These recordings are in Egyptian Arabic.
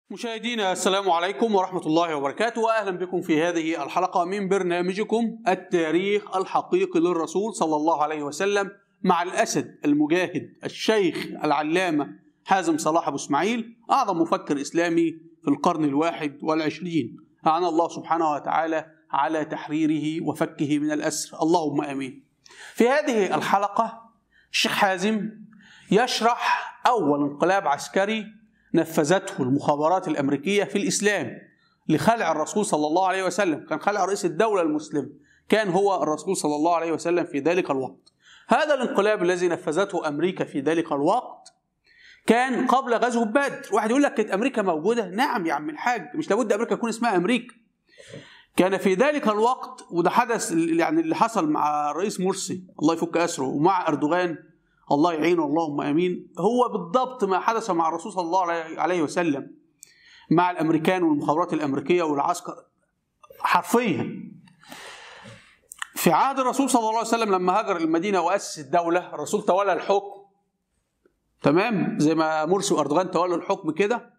مشاهدينا السلام عليكم ورحمة الله وبركاته وأهلا بكم في هذه الحلقة من برنامجكم التاريخ الحقيقي للرسول صلى الله عليه وسلم مع الأسد المجاهد الشيخ العلامة حازم صلاح أبو إسماعيل أعظم مفكر إسلامي في القرن الواحد والعشرين أعان الله سبحانه وتعالى على تحريره وفكه من الأسر اللهم آمين في هذه الحلقة الشيخ حازم يشرح أول انقلاب عسكري نفذته المخابرات الأمريكية في الإسلام لخلع الرسول صلى الله عليه وسلم كان خلع رئيس الدولة المسلم كان هو الرسول صلى الله عليه وسلم في ذلك الوقت هذا الانقلاب الذي نفذته أمريكا في ذلك الوقت كان قبل غزو بدر واحد يقول لك كانت أمريكا موجودة نعم يا عم الحاج مش لابد أمريكا تكون اسمها أمريكا كان في ذلك الوقت وده حدث يعني اللي حصل مع الرئيس مرسي الله يفك أسره ومع أردوغان الله يعينه اللهم امين هو بالضبط ما حدث مع الرسول صلى الله عليه وسلم مع الامريكان والمخابرات الامريكيه والعسكر حرفيا في عهد الرسول صلى الله عليه وسلم لما هاجر المدينه واسس الدوله الرسول تولى الحكم تمام زي ما مرسي واردوغان تولوا الحكم كده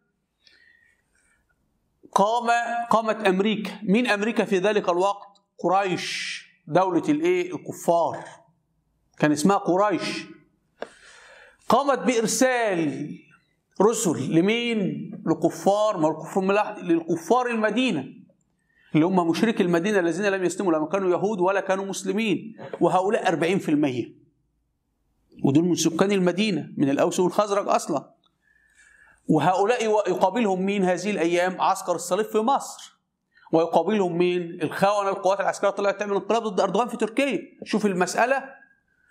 قام قامت امريكا مين امريكا في ذلك الوقت قريش دوله الايه الكفار كان اسمها قريش قامت بإرسال رسل لمين؟ لكفار ما للكفار المدينة اللي هم مشرك المدينة الذين لم يسلموا لما كانوا يهود ولا كانوا مسلمين وهؤلاء 40% ودول من سكان المدينة من الأوس والخزرج أصلا وهؤلاء يقابلهم مين هذه الأيام؟ عسكر الصليب في مصر ويقابلهم مين؟ الخونة القوات العسكرية طلعت تعمل انقلاب ضد أردوغان في تركيا شوف المسألة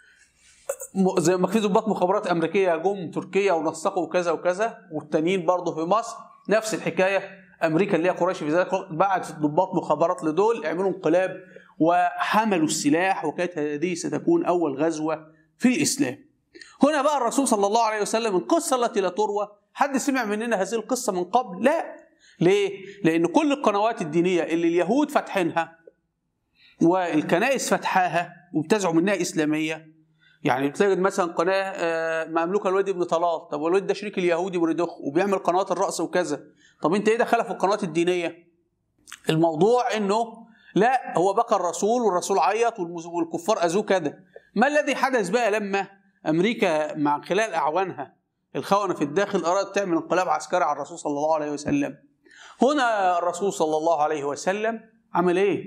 زي ما في ضباط مخابرات امريكيه جم تركيا ونسقوا كذا وكذا والتانيين برضه في مصر نفس الحكايه امريكا اللي هي قريش في ذلك بعتت ضباط مخابرات لدول يعملوا انقلاب وحملوا السلاح وكانت هذه ستكون اول غزوه في الاسلام. هنا بقى الرسول صلى الله عليه وسلم القصه التي لا تروى حد سمع مننا هذه القصه من قبل؟ لا. ليه؟ لان كل القنوات الدينيه اللي اليهود فاتحينها والكنائس فتحاها وبتزعم انها اسلاميه يعني بتجد مثلا قناه مملوكه لوليد بن طلال طب الوليد ده شريك اليهودي مريدوخ وبيعمل قنوات الرقص وكذا طب انت ايه دخلها في القنوات الدينيه الموضوع انه لا هو بقى الرسول والرسول عيط والكفار اذوه كذا ما الذي حدث بقى لما امريكا مع خلال اعوانها الخونه في الداخل ارادت تعمل انقلاب عسكري على الرسول صلى الله عليه وسلم هنا الرسول صلى الله عليه وسلم عمل ايه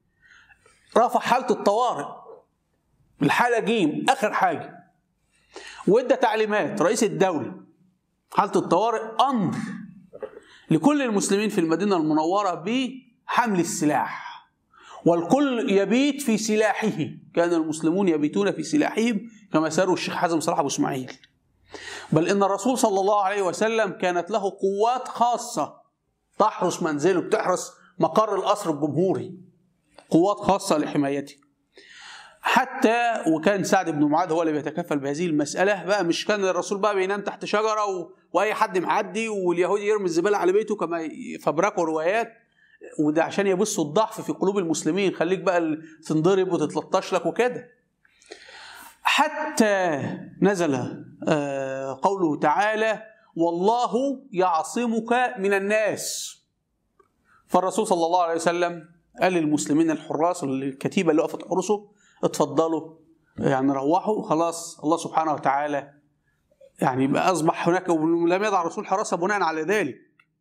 رفع حاله الطوارئ الحالة جيم آخر حاجة وادى تعليمات رئيس الدولة حالة الطوارئ أمر لكل المسلمين في المدينة المنورة بحمل السلاح والكل يبيت في سلاحه كان المسلمون يبيتون في سلاحهم كما ساروا الشيخ حازم صلاح أبو إسماعيل بل إن الرسول صلى الله عليه وسلم كانت له قوات خاصة تحرس منزله بتحرس مقر القصر الجمهوري قوات خاصة لحمايته حتى وكان سعد بن معاذ هو اللي بيتكفل بهذه المسألة بقى مش كان الرسول بقى بينام تحت شجرة و... وأي حد معدي واليهودي يرمي الزبالة على بيته كما فبركوا روايات وده عشان يبصوا الضعف في قلوب المسلمين خليك بقى تنضرب وتتلطش لك وكده حتى نزل قوله تعالى والله يعصمك من الناس فالرسول صلى الله عليه وسلم قال للمسلمين الحراس الكتيبة اللي وقفت حرسه اتفضلوا يعني روحوا خلاص الله سبحانه وتعالى يعني بقى اصبح هناك ولم يضع الرسول حراسه بناء على ذلك.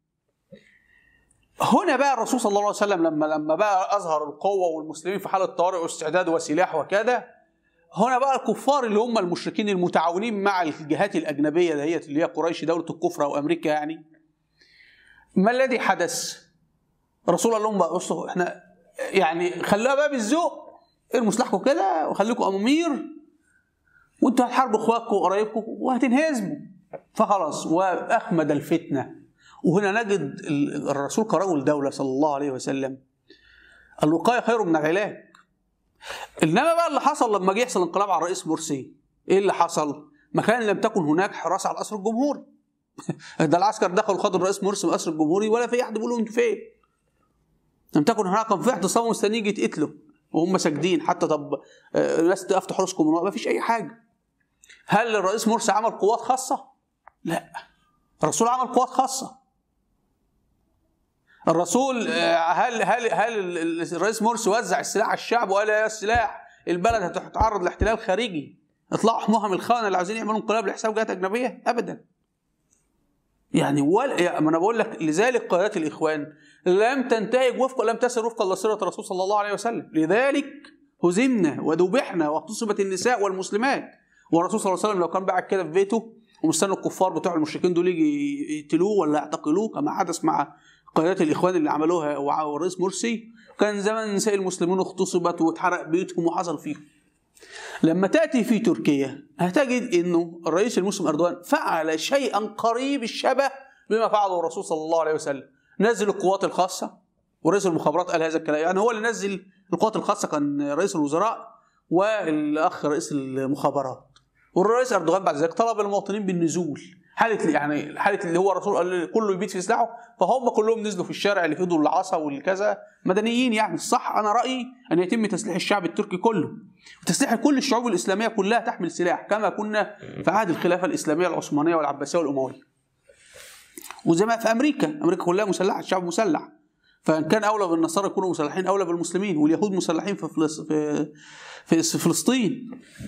هنا بقى الرسول صلى الله عليه وسلم لما لما بقى اظهر القوه والمسلمين في حاله طوارئ واستعداد وسلاح وكذا هنا بقى الكفار اللي هم المشركين المتعاونين مع الجهات الاجنبيه دهيت اللي هي قريش دوله الكفر او امريكا يعني ما الذي حدث؟ الرسول قال لهم بقى بصوا احنا يعني خلوها بقى بالذوق ارموا سلاحكم كده وخليكم امامير وانتوا هتحاربوا اخواتكم وقرايبكم وهتنهزموا فخلاص واخمد الفتنه وهنا نجد الرسول كرجل دوله صلى الله عليه وسلم الوقايه خير من العلاج انما بقى اللي حصل لما جه يحصل انقلاب على الرئيس مرسي ايه اللي حصل؟ مكان لم تكن هناك حراسه على القصر الجمهوري ده العسكر دخلوا خدوا الرئيس مرسي من القصر الجمهوري ولا في حد بيقول له انتوا فين؟ لم تكن هناك كان في اعتصام مستنيين يتقتلوا وهم ساجدين حتى طب الناس تقف تحرسكم ما فيش اي حاجه هل الرئيس مرسي عمل قوات خاصه؟ لا الرسول عمل قوات خاصه الرسول آه، هل هل هل الرئيس مرسي وزع السلاح على الشعب وقال يا السلاح البلد هتتعرض لاحتلال خارجي اطلعوا احموها من الخونه اللي عاوزين يعملوا انقلاب لحساب جهات اجنبيه ابدا يعني ولا ما انا بقول لك لذلك قيادات الاخوان لم تنتهج وفق لم تسر وفقا لسيره الرسول صلى الله عليه وسلم لذلك هزمنا وذبحنا واغتصبت النساء والمسلمات والرسول صلى الله عليه وسلم لو كان قاعد كده في بيته ومستنى الكفار بتوع المشركين دول يجي يقتلوه ولا يعتقلوه كما حدث مع قيادات الاخوان اللي عملوها والرئيس مرسي كان زمان نساء المسلمين اغتصبت واتحرق بيوتهم وحصل فيهم لما تاتي في تركيا هتجد انه الرئيس المسلم اردوغان فعل شيئا قريب الشبه بما فعله الرسول صلى الله عليه وسلم نزل القوات الخاصه ورئيس المخابرات قال هذا الكلام يعني هو اللي نزل القوات الخاصه كان رئيس الوزراء والاخ رئيس المخابرات والرئيس اردوغان بعد ذلك طلب المواطنين بالنزول حاله يعني حاله اللي هو الرسول قال كله يبيت في سلاحه فهم كلهم نزلوا في الشارع اللي في ايده العصا والكذا مدنيين يعني الصح انا رايي ان يتم تسليح الشعب التركي كله وتسليح كل الشعوب الاسلاميه كلها تحمل سلاح كما كنا في عهد الخلافه الاسلاميه العثمانيه والعباسيه والامويه وزي ما في امريكا امريكا كلها مسلحه الشعب مسلح فان كان اولى بالنصارى يكونوا مسلحين اولى بالمسلمين واليهود مسلحين في في في فلسطين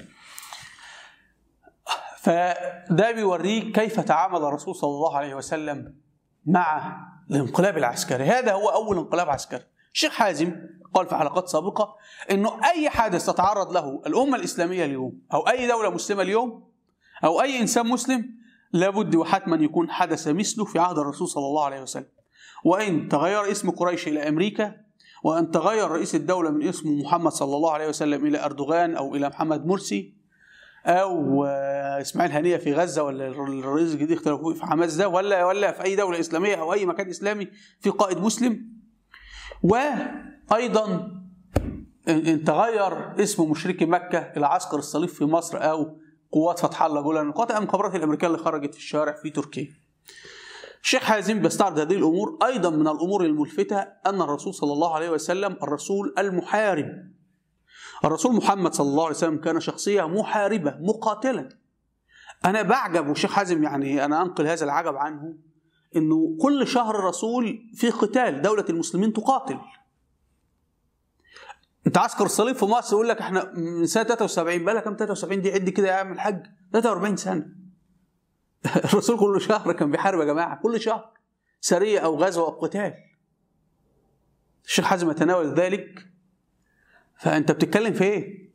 فده بيوريك كيف تعامل الرسول صلى الله عليه وسلم مع الانقلاب العسكري هذا هو أول انقلاب عسكري الشيخ حازم قال في حلقات سابقة أنه أي حادث تتعرض له الأمة الإسلامية اليوم أو أي دولة مسلمة اليوم أو أي إنسان مسلم لابد وحتما يكون حدث مثله في عهد الرسول صلى الله عليه وسلم وإن تغير اسم قريش إلى أمريكا وأن تغير رئيس الدولة من اسمه محمد صلى الله عليه وسلم إلى أردوغان أو إلى محمد مرسي او اسماعيل هنيه في غزه ولا الرئيس الجديد اختلفوا في حماس ده ولا ولا في اي دوله اسلاميه او اي مكان اسلامي في قائد مسلم وايضا ان تغير اسم مشركي مكه الى عسكر الصليب في مصر او قوات فتح الله جولان قوات المخابرات الامريكيه اللي خرجت في الشارع في تركيا الشيخ حازم بيستعرض هذه الامور ايضا من الامور الملفته ان الرسول صلى الله عليه وسلم الرسول المحارب الرسول محمد صلى الله عليه وسلم كان شخصية محاربة مقاتلة أنا بعجب والشيخ حازم يعني أنا أنقل هذا العجب عنه إنه كل شهر الرسول في قتال دولة المسلمين تقاتل انت عسكر الصليب في مصر يقول لك احنا من سنه 73 بقى كام 73 دي عد كده يا عم الحاج 43 سنه الرسول كل شهر كان بيحارب يا جماعه كل شهر سريه او غزوه او قتال الشيخ حازم يتناول ذلك فانت بتتكلم في ايه؟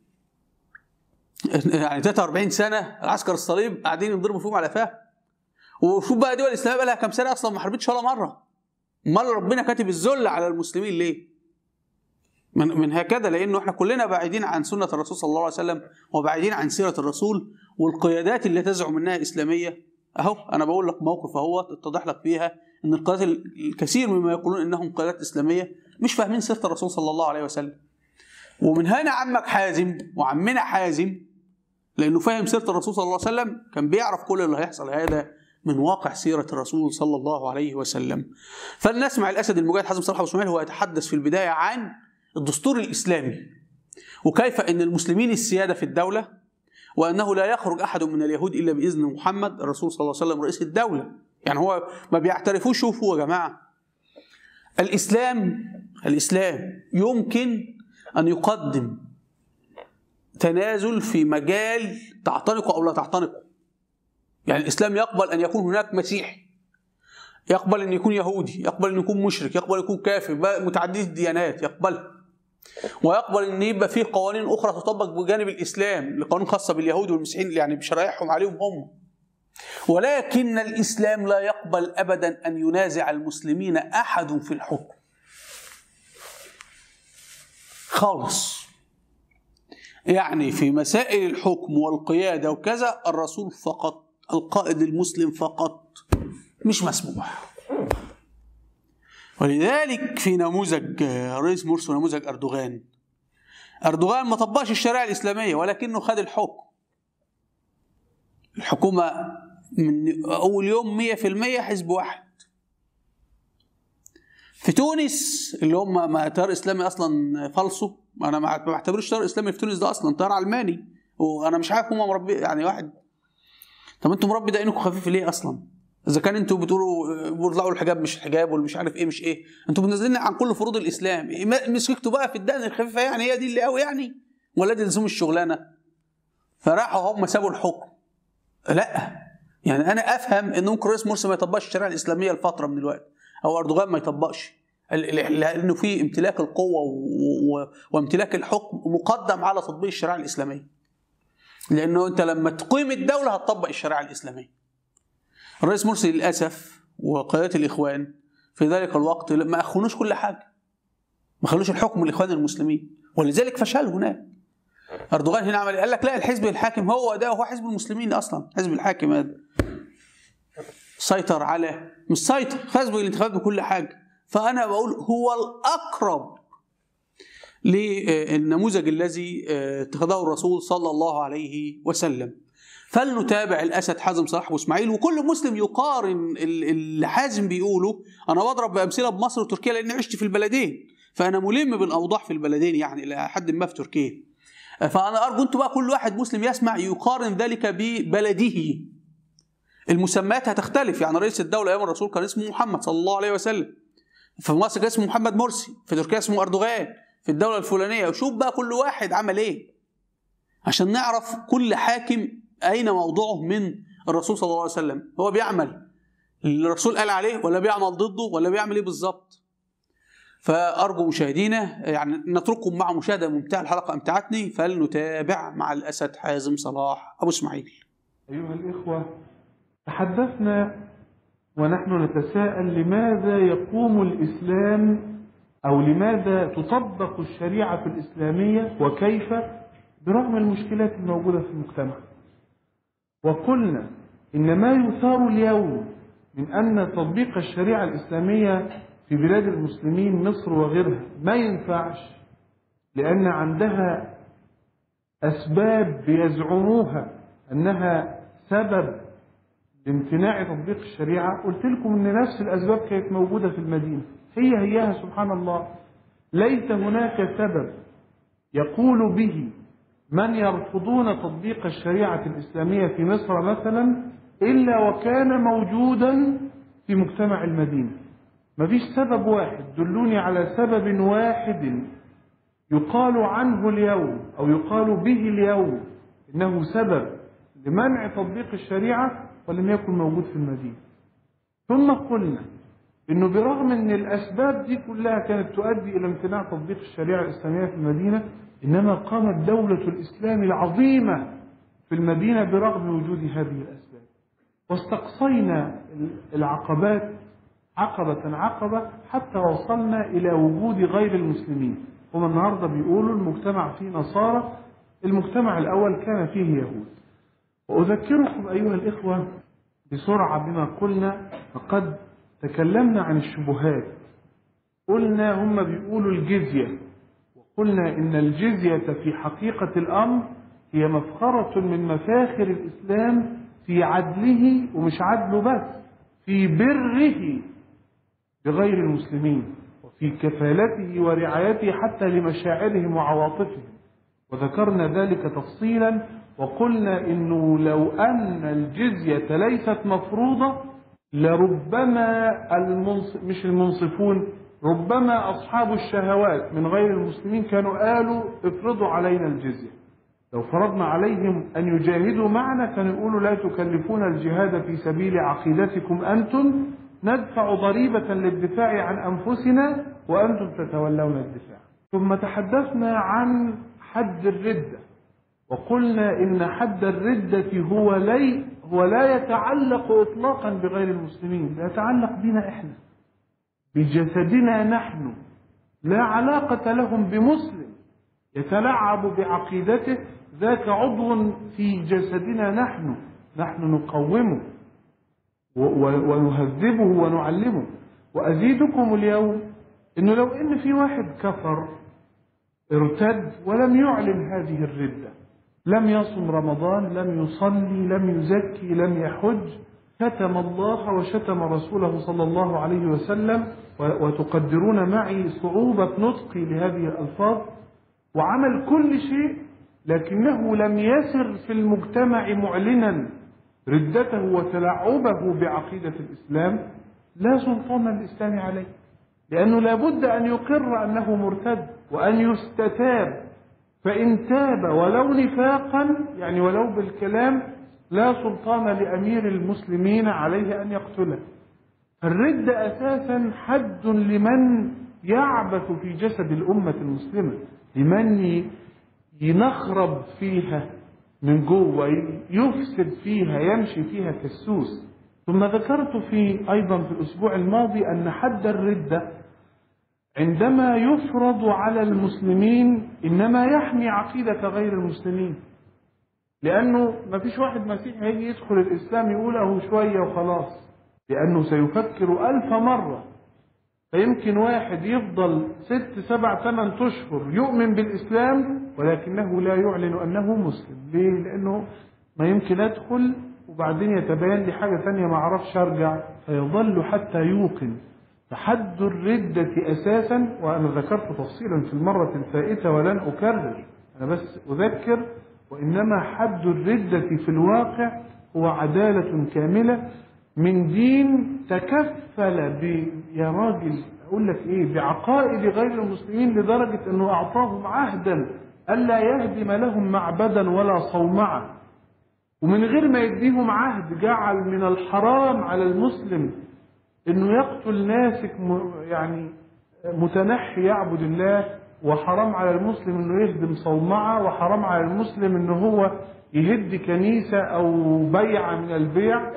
يعني 43 سنه العسكر الصليب قاعدين يضربوا فيهم على فاه وشوف بقى دول الاسلام بقى لها كام سنه اصلا ما حاربتش ولا مره امال ربنا كاتب الذل على المسلمين ليه؟ من من هكذا لانه احنا كلنا بعيدين عن سنه الرسول صلى الله عليه وسلم وبعيدين عن سيره الرسول والقيادات اللي تزعم انها اسلاميه اهو انا بقول لك موقف اهو اتضح لك فيها ان القيادات الكثير مما يقولون انهم قيادات اسلاميه مش فاهمين سيره الرسول صلى الله عليه وسلم ومن هنا عمك حازم وعمنا حازم لانه فاهم سيره الرسول صلى الله عليه وسلم كان بيعرف كل اللي هيحصل هذا من واقع سيره الرسول صلى الله عليه وسلم فلنسمع الاسد المجاهد حازم صالح ابو اسماعيل هو يتحدث في البدايه عن الدستور الاسلامي وكيف ان المسلمين السياده في الدوله وانه لا يخرج احد من اليهود الا باذن محمد الرسول صلى الله عليه وسلم رئيس الدوله يعني هو ما بيعترفوش شوفوا يا جماعه الاسلام الاسلام يمكن أن يقدم تنازل في مجال تعتنقه أو لا تعتنقه يعني الإسلام يقبل أن يكون هناك مسيحي يقبل أن يكون يهودي يقبل أن يكون مشرك يقبل أن يكون كافر متعدد الديانات يقبل ويقبل أن يبقى فيه قوانين أخرى تطبق بجانب الإسلام لقانون خاصة باليهود والمسيحيين يعني بشرائعهم عليهم هم ولكن الإسلام لا يقبل أبدا أن ينازع المسلمين أحد في الحكم خالص يعني في مسائل الحكم والقيادة وكذا الرسول فقط القائد المسلم فقط مش مسموح ولذلك في نموذج رئيس مرسي ونموذج أردوغان أردوغان ما طبقش الشريعة الإسلامية ولكنه خد الحكم الحكومة من أول يوم 100% حزب واحد في تونس اللي هم ما تيار اسلامي اصلا فالصو انا ما بعتبروش تيار اسلامي في تونس ده اصلا تيار علماني وانا مش عارف هم مربي يعني واحد طب انتوا مربي دقنكم خفيف ليه اصلا؟ اذا كان انتوا بتقولوا بيطلعوا الحجاب مش حجاب والمش عارف ايه مش ايه انتوا منزلين عن كل فروض الاسلام إيه، ما- مسكتوا بقى في الدقن الخفيفه يعني هي دي اللي قوي يعني ولا دي لزوم الشغلانه فراحوا هم سابوا الحكم لا يعني انا افهم ان ممكن رئيس مرسي ما يطبقش الشريعه الاسلاميه لفتره من الوقت او اردوغان ما يطبقش ال- ال- لانه في امتلاك القوه و- و- وامتلاك الحكم مقدم على تطبيق الشريعه الاسلاميه لانه انت لما تقيم الدوله هتطبق الشريعه الاسلاميه الرئيس مرسي للاسف وقياده الاخوان في ذلك الوقت ما اخونوش كل حاجه ما خلوش الحكم الاخوان المسلمين ولذلك فشل هناك اردوغان هنا عمل إيه؟ قال لك لا الحزب الحاكم هو ده هو حزب المسلمين اصلا حزب الحاكم هذا سيطر على مش سيطر فاز بالانتخابات بكل حاجه فانا بقول هو الاقرب للنموذج الذي اتخذه الرسول صلى الله عليه وسلم فلنتابع الاسد حازم صلاح واسماعيل وكل مسلم يقارن ال- اللي حازم بيقوله انا بضرب بامثله بمصر وتركيا لاني عشت في البلدين فانا ملم بالاوضاع في البلدين يعني الى حد ما في تركيا فانا ارجو انتوا بقى كل واحد مسلم يسمع يقارن ذلك ببلده المسميات هتختلف يعني رئيس الدوله ايام الرسول كان اسمه محمد صلى الله عليه وسلم في مصر كان اسمه محمد مرسي في تركيا اسمه اردوغان في الدوله الفلانيه وشوف بقى كل واحد عمل ايه عشان نعرف كل حاكم اين موضعه من الرسول صلى الله عليه وسلم هو بيعمل اللي الرسول قال عليه ولا بيعمل ضده ولا بيعمل ايه بالظبط فارجو مشاهدينا يعني نترككم مع مشاهده ممتعه الحلقه امتعتني فلنتابع مع الاسد حازم صلاح ابو اسماعيل أيها الإخوة تحدثنا ونحن نتساءل لماذا يقوم الإسلام أو لماذا تطبق الشريعة الإسلامية وكيف برغم المشكلات الموجودة في المجتمع وقلنا إن ما يثار اليوم من أن تطبيق الشريعة الإسلامية في بلاد المسلمين مصر وغيرها ما ينفعش لأن عندها أسباب بيزعموها أنها سبب لامتناع تطبيق الشريعة قلت لكم أن نفس الأسباب كانت موجودة في المدينة هي هيها سبحان الله ليس هناك سبب يقول به من يرفضون تطبيق الشريعة الإسلامية في مصر مثلا إلا وكان موجودا في مجتمع المدينة مفيش سبب واحد دلوني على سبب واحد يقال عنه اليوم أو يقال به اليوم إنه سبب لمنع تطبيق الشريعة ولم يكن موجود في المدينة ثم قلنا إنه برغم أن الأسباب دي كلها كانت تؤدي إلى امتناع تطبيق الشريعة الإسلامية في المدينة إنما قامت دولة الإسلام العظيمة في المدينة برغم وجود هذه الأسباب واستقصينا العقبات عقبة عقبة حتى وصلنا إلى وجود غير المسلمين هم النهاردة بيقولوا المجتمع فيه نصارى المجتمع الأول كان فيه يهود وأذكركم أيها الإخوة بسرعة بما قلنا فقد تكلمنا عن الشبهات قلنا هم بيقولوا الجزية وقلنا إن الجزية في حقيقة الأمر هي مفخرة من مفاخر الإسلام في عدله ومش عدله بس في بره بغير المسلمين وفي كفالته ورعايته حتى لمشاعرهم وعواطفهم وذكرنا ذلك تفصيلا وقلنا انه لو ان الجزية ليست مفروضة لربما المنص... مش المنصفون ربما اصحاب الشهوات من غير المسلمين كانوا قالوا افرضوا علينا الجزية لو فرضنا عليهم ان يجاهدوا معنا كانوا يقولوا لا تكلفون الجهاد في سبيل عقيدتكم انتم ندفع ضريبة للدفاع عن أنفسنا وأنتم تتولون الدفاع ثم تحدثنا عن حد الردة وقلنا إن حد الردة هو, لي هو لا يتعلق إطلاقا بغير المسلمين لا يتعلق بنا إحنا بجسدنا نحن لا علاقة لهم بمسلم يتلعب بعقيدته ذاك عضو في جسدنا نحن نحن نقومه ونهذبه ونعلمه وأزيدكم اليوم إنه لو إن في واحد كفر ارتد ولم يعلن هذه الردة لم يصم رمضان لم يصلي لم يزكي لم يحج شتم الله وشتم رسوله صلى الله عليه وسلم وتقدرون معي صعوبة نطقي لهذه الألفاظ وعمل كل شيء لكنه لم يسر في المجتمع معلنا ردته وتلعبه بعقيدة الإسلام لا سلطان الإسلام عليه لأنه لابد أن يقر أنه مرتد وأن يستتاب فإن تاب ولو نفاقا يعني ولو بالكلام لا سلطان لأمير المسلمين عليه أن يقتله الرد أساسا حد لمن يعبث في جسد الأمة المسلمة لمن ينخرب فيها من جوه يفسد فيها يمشي فيها كالسوس ثم ذكرت في أيضا في الأسبوع الماضي أن حد الردة عندما يفرض على المسلمين إنما يحمي عقيدة غير المسلمين لأنه ما فيش واحد مسيحي هيجي يدخل الإسلام يقوله شوية وخلاص لأنه سيفكر ألف مرة فيمكن واحد يفضل ست سبع ثمان أشهر يؤمن بالإسلام ولكنه لا يعلن أنه مسلم ليه؟ لأنه ما يمكن أدخل وبعدين يتبين لي حاجة ثانية ما أعرفش أرجع فيظل حتى يوقن فحد الردة أساسا وأنا ذكرت تفصيلا في المرة الفائتة ولن أكرر أنا بس أذكر وإنما حد الردة في الواقع هو عدالة كاملة من دين تكفل ب يا راجل أقول لك إيه بعقائد غير المسلمين لدرجة أنه أعطاهم عهدا ألا يهدم لهم معبدا ولا صومعة ومن غير ما يديهم عهد جعل من الحرام على المسلم انه يقتل ناسك يعني متنحي يعبد الله وحرام على المسلم انه يهدم صومعه وحرام على المسلم انه هو يهد كنيسه او بيعه من البيع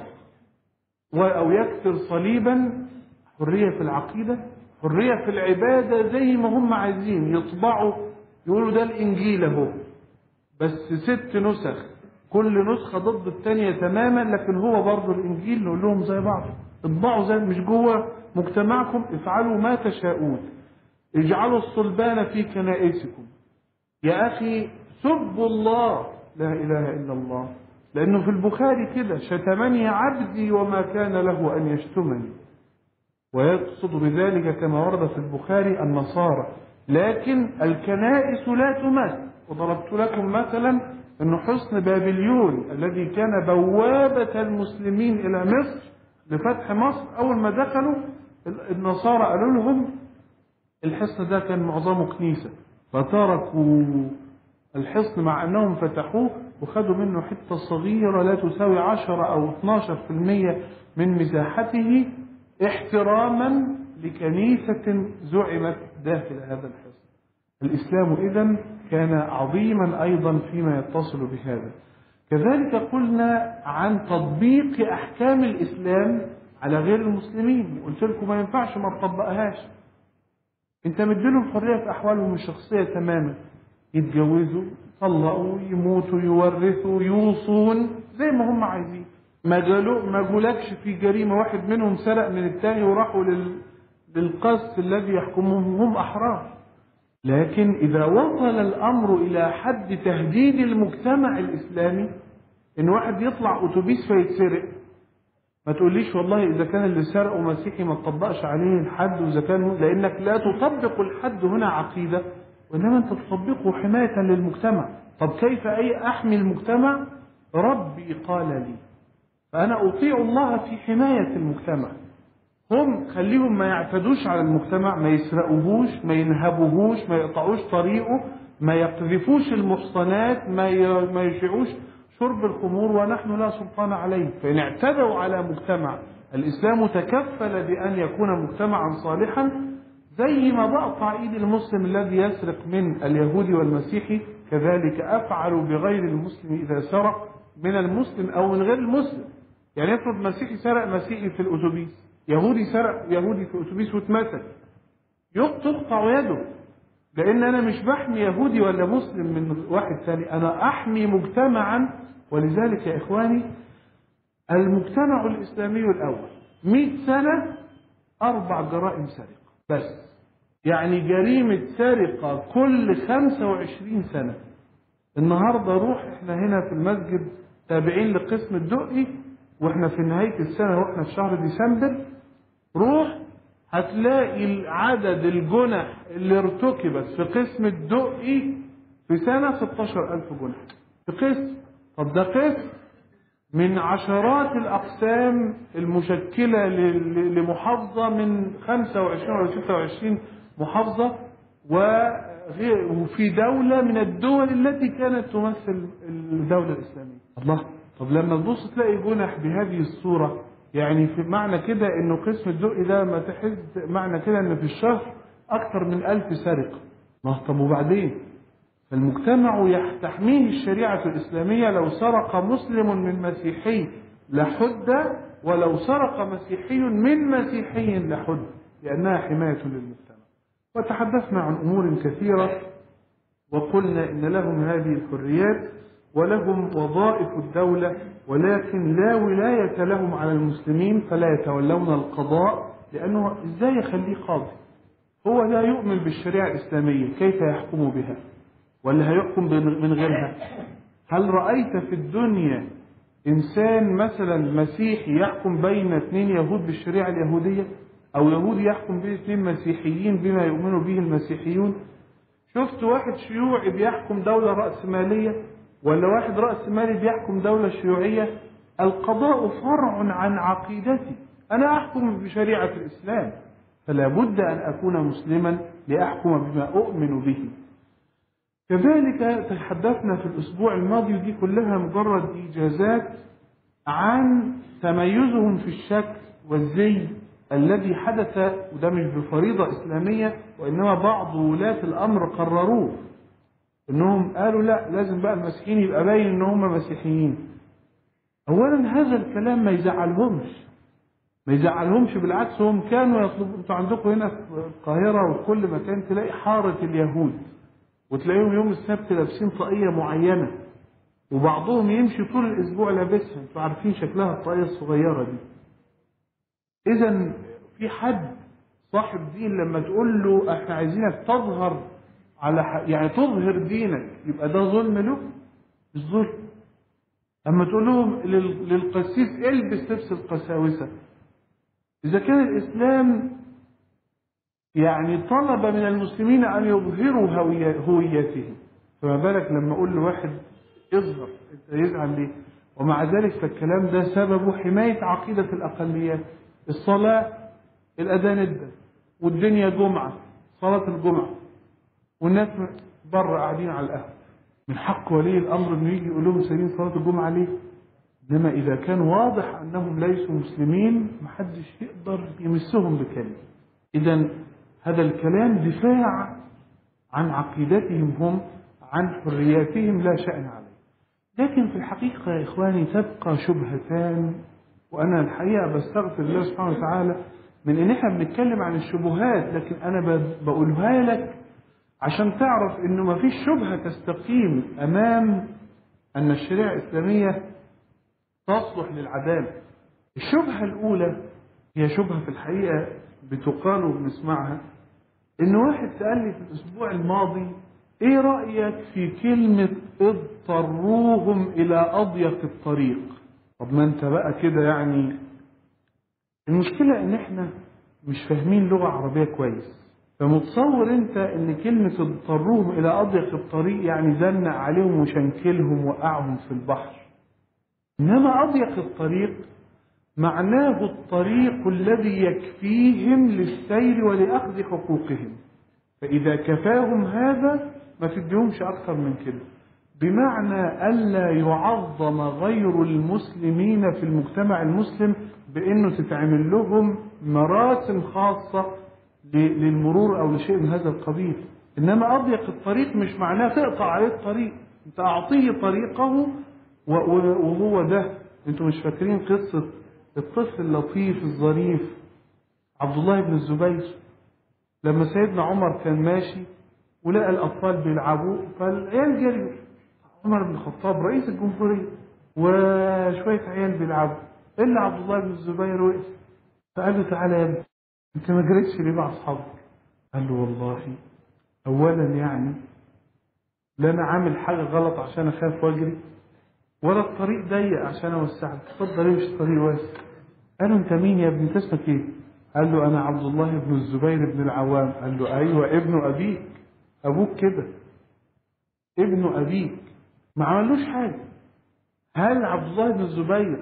او يكسر صليبا حريه في العقيده حريه في العباده زي ما هم عايزين يطبعوا يقولوا ده الانجيل اهو بس ست نسخ كل نسخه ضد الثانيه تماما لكن هو برضه الانجيل نقول لهم زي بعض اطبعوا زي مش جوه مجتمعكم افعلوا ما تشاءون اجعلوا الصلبان في كنائسكم يا اخي سبوا الله لا اله الا الله لانه في البخاري كده شتمني عبدي وما كان له ان يشتمني ويقصد بذلك كما ورد في البخاري النصارى لكن الكنائس لا تمس وضربت لكم مثلا ان حصن بابليون الذي كان بوابه المسلمين الى مصر لفتح مصر أول ما دخلوا النصارى قالوا لهم الحصن ده كان معظمه كنيسة فتركوا الحصن مع أنهم فتحوه وخدوا منه حتة صغيرة لا تساوي 10 أو 12% من مساحته احتراما لكنيسة زعمت داخل هذا الحصن الإسلام إذا كان عظيما أيضا فيما يتصل بهذا كذلك قلنا عن تطبيق احكام الاسلام على غير المسلمين قلت لكم ما ينفعش ما تطبقهاش انت مديلهم حريه في احوالهم الشخصيه تماما يتجوزوا يطلقوا يموتوا يورثوا يوصون زي ما هم عايزين ما جالوا ما جولكش في جريمه واحد منهم سرق من الثاني وراحوا لل... للقص الذي يحكمهم هم احرار لكن إذا وصل الأمر إلى حد تهديد المجتمع الإسلامي إن واحد يطلع أتوبيس فيتسرق ما تقوليش والله إذا كان اللي سرقه مسيحي ما تطبقش عليه الحد وإذا كان لأنك لا تطبق الحد هنا عقيدة وإنما أنت تطبقه حماية للمجتمع طب كيف أي أحمي المجتمع ربي قال لي فأنا أطيع الله في حماية المجتمع هم خليهم ما يعتدوش على المجتمع ما يسرقوهوش ما ينهبوهوش ما يقطعوش طريقه ما يقذفوش المحصنات ما ما يشيعوش شرب الخمور ونحن لا سلطان عليه فإن اعتدوا على مجتمع الإسلام تكفل بأن يكون مجتمعا صالحا زي ما بقطع ايد المسلم الذي يسرق من اليهودي والمسيحي كذلك افعل بغير المسلم اذا سرق من المسلم او من غير المسلم يعني افرض مسيحي سرق مسيحي في الاتوبيس يهودي سرق يهودي في اتوبيس واتمسك تقطع يده لان انا مش بحمي يهودي ولا مسلم من واحد ثاني انا احمي مجتمعا ولذلك يا اخواني المجتمع الاسلامي الاول 100 سنه اربع جرائم سرقه بس يعني جريمه سرقه كل 25 سنه النهارده روح احنا هنا في المسجد تابعين لقسم الدقي واحنا في نهايه السنه واحنا في شهر ديسمبر روح هتلاقي عدد الجنح اللي ارتكبت في قسم الدقي في سنة 16000 جنح في قسم طب ده قسم من عشرات الأقسام المشكلة ل- ل- لمحافظة من 25 أو 26 محافظة وغير- وفي دولة من الدول التي كانت تمثل الدولة الإسلامية الله طب لما تبص تلاقي جنح بهذه الصورة يعني في معنى كده انه قسم الدقي ده ما تحس معنى كده ان في الشهر اكثر من ألف سرقة ما طب وبعدين فالمجتمع يح- تحميه الشريعة الإسلامية لو سرق مسلم من مسيحي لحد ولو سرق مسيحي من مسيحي لحد لأنها حماية للمجتمع وتحدثنا عن أمور كثيرة وقلنا إن لهم هذه الحريات ولهم وظائف الدولة ولكن لا ولاية لهم على المسلمين فلا يتولون القضاء لأنه إزاي يخليه قاضي هو لا يؤمن بالشريعة الإسلامية كيف يحكم بها ولا هيحكم من من غيرها هل رأيت في الدنيا إنسان مثلا مسيحي يحكم بين اثنين يهود بالشريعة اليهودية أو يهودي يحكم بين اثنين مسيحيين بما يؤمن به المسيحيون شفت واحد شيوعي بيحكم دولة رأسمالية ولا واحد رأسمالي بيحكم دولة شيوعية القضاء فرع عن عقيدتي أنا أحكم بشريعة الإسلام فلا بد أن أكون مسلما لأحكم بما أؤمن به كذلك تحدثنا في الأسبوع الماضي ودي كلها مجرد إيجازات عن تميزهم في الشكل والزي الذي حدث وده مش بفريضة إسلامية وإنما بعض ولاة الأمر قرروه إنهم قالوا لا لازم بقى المسيحيين يبقى باين إن هم مسيحيين أولا هذا الكلام ما يزعلهمش ما يزعلهمش بالعكس هم كانوا يطلبوا انتوا عندكم هنا في القاهرة وفي كل مكان تلاقي حارة اليهود وتلاقيهم يوم السبت لابسين طاقية معينة وبعضهم يمشي طول الأسبوع لابسها انتوا عارفين شكلها الطاقية الصغيرة دي إذا في حد صاحب دين لما تقول له احنا عايزينك تظهر على ح... يعني تظهر دينك يبقى ده ظلم له مش ظلم اما تقول لهم لل... للقسيس البس لبس القساوسه اذا كان الاسلام يعني طلب من المسلمين ان يظهروا هوية... هويتهم فما بالك لما اقول لواحد اظهر انت يزعل ليه ومع ذلك فالكلام ده سببه حمايه عقيده الاقليات الصلاه الاذان ادى والدنيا جمعه صلاه الجمعه والناس بره قاعدين على القهوه من حق ولي الامر انه يجي يقول لهم سايبين صلاه الجمعه ليه؟ انما اذا كان واضح انهم ليسوا مسلمين محدش يقدر يمسهم بكلمه. اذا هذا الكلام دفاع عن عقيدتهم هم عن حرياتهم لا شأن عليه. لكن في الحقيقه يا اخواني تبقى شبهتان وانا الحقيقه بستغفر الله سبحانه وتعالى من ان احنا بنتكلم عن الشبهات لكن انا بقولها لك عشان تعرف انه ما فيش شبهة تستقيم امام ان الشريعة الاسلامية تصلح للعدالة الشبهة الاولى هي شبهة في الحقيقة بتقال وبنسمعها ان واحد سأل لي في الاسبوع الماضي ايه رأيك في كلمة اضطروهم الى اضيق الطريق طب ما انت بقى كده يعني المشكلة ان احنا مش فاهمين لغة عربية كويس فمتصور انت ان كلمة اضطروهم الى اضيق الطريق يعني زنق عليهم وشنكلهم وقعهم في البحر انما اضيق الطريق معناه الطريق الذي يكفيهم للسير ولاخذ حقوقهم فاذا كفاهم هذا ما تديهمش اكثر من كده بمعنى الا يعظم غير المسلمين في المجتمع المسلم بانه تتعمل لهم مراسم خاصه للمرور او لشيء من هذا القبيل انما اضيق الطريق مش معناه تقطع عليه الطريق انت اعطيه طريقه وهو ده انتوا مش فاكرين قصه الطفل اللطيف الظريف عبد الله بن الزبير لما سيدنا عمر كان ماشي ولقى الاطفال بيلعبوا فالعيال جريوا عمر بن الخطاب رئيس الجمهوريه وشويه عيال بيلعبوا الا عبد الله بن الزبير وقف فقال له تعالى يا ابني انت ما جريتش ليه مع اصحابك قال له والله اولا يعني لا انا عامل حاجه غلط عشان اخاف واجري ولا الطريق ضيق عشان اوسعك اتفضل امشي طريق واسع قال له انت مين يا ابني انت اسمك ايه قال له انا عبد الله بن الزبير بن العوام قال له ايوه ابن ابيك ابوك كده ابن ابيك ما عملوش حاجه هل عبد الله بن الزبير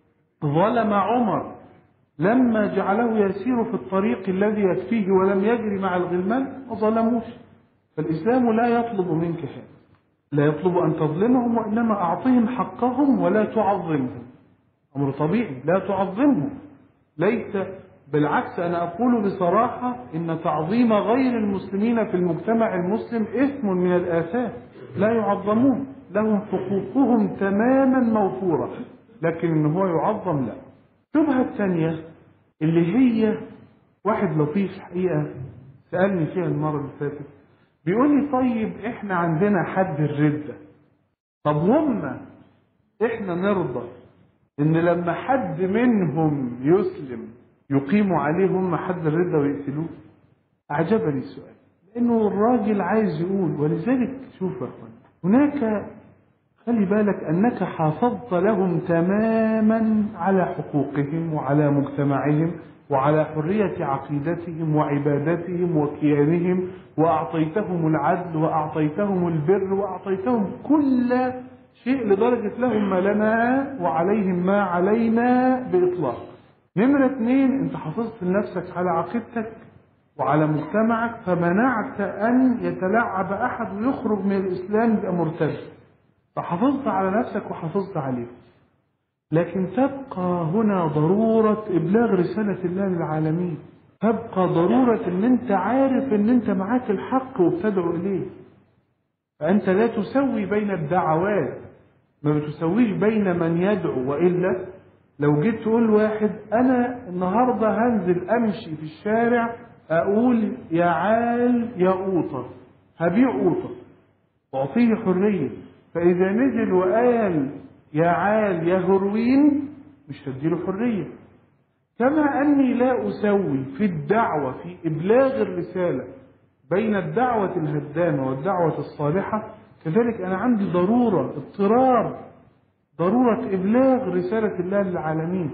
ظلم عمر لما جعله يسير في الطريق الذي يكفيه ولم يجري مع الغلمان ما ظلموش فالإسلام لا يطلب منك هذا لا يطلب أن تظلمهم وإنما أعطهم حقهم ولا تعظمهم أمر طبيعي لا تعظمهم ليس بالعكس أنا أقول بصراحة إن تعظيم غير المسلمين في المجتمع المسلم إثم من الآثام لا يعظمون لهم حقوقهم تماما موفورة لكن إن هو يعظم لا الشبهة الثانية اللي هي واحد لطيف حقيقة سألني فيها المرة اللي فاتت بيقول لي طيب احنا عندنا حد الردة طب هم احنا نرضى ان لما حد منهم يسلم يقيموا عليه هم حد الردة ويقتلوه اعجبني السؤال لانه الراجل عايز يقول ولذلك شوف يا اخوان هناك خلي بالك انك حافظت لهم تماما على حقوقهم وعلى مجتمعهم وعلى حرية عقيدتهم وعبادتهم وكيانهم وأعطيتهم العدل وأعطيتهم البر وأعطيتهم كل شيء لدرجة لهم ما لنا وعليهم ما علينا بإطلاق نمرة اثنين انت حافظت لنفسك على عقيدتك وعلى مجتمعك فمنعت أن يتلعب أحد ويخرج من الإسلام يبقى مرتد فحافظت على نفسك وحافظت عليه لكن تبقى هنا ضرورة إبلاغ رسالة الله للعالمين تبقى ضرورة ان انت عارف ان انت معاك الحق وبتدعو اليه فانت لا تسوي بين الدعوات ما بتسويش بين من يدعو وإلا لو جيت تقول واحد انا النهاردة هنزل امشي في الشارع اقول يا عال يا قوطة هبيع قوطة واعطيه حرية فاذا نزل وقال يا عال يا هروين مش هديله حرية كما أني لا أسوي في الدعوة في إبلاغ الرسالة بين الدعوة الهدامة والدعوة الصالحة كذلك أنا عندي ضرورة اضطرار ضرورة إبلاغ رسالة الله للعالمين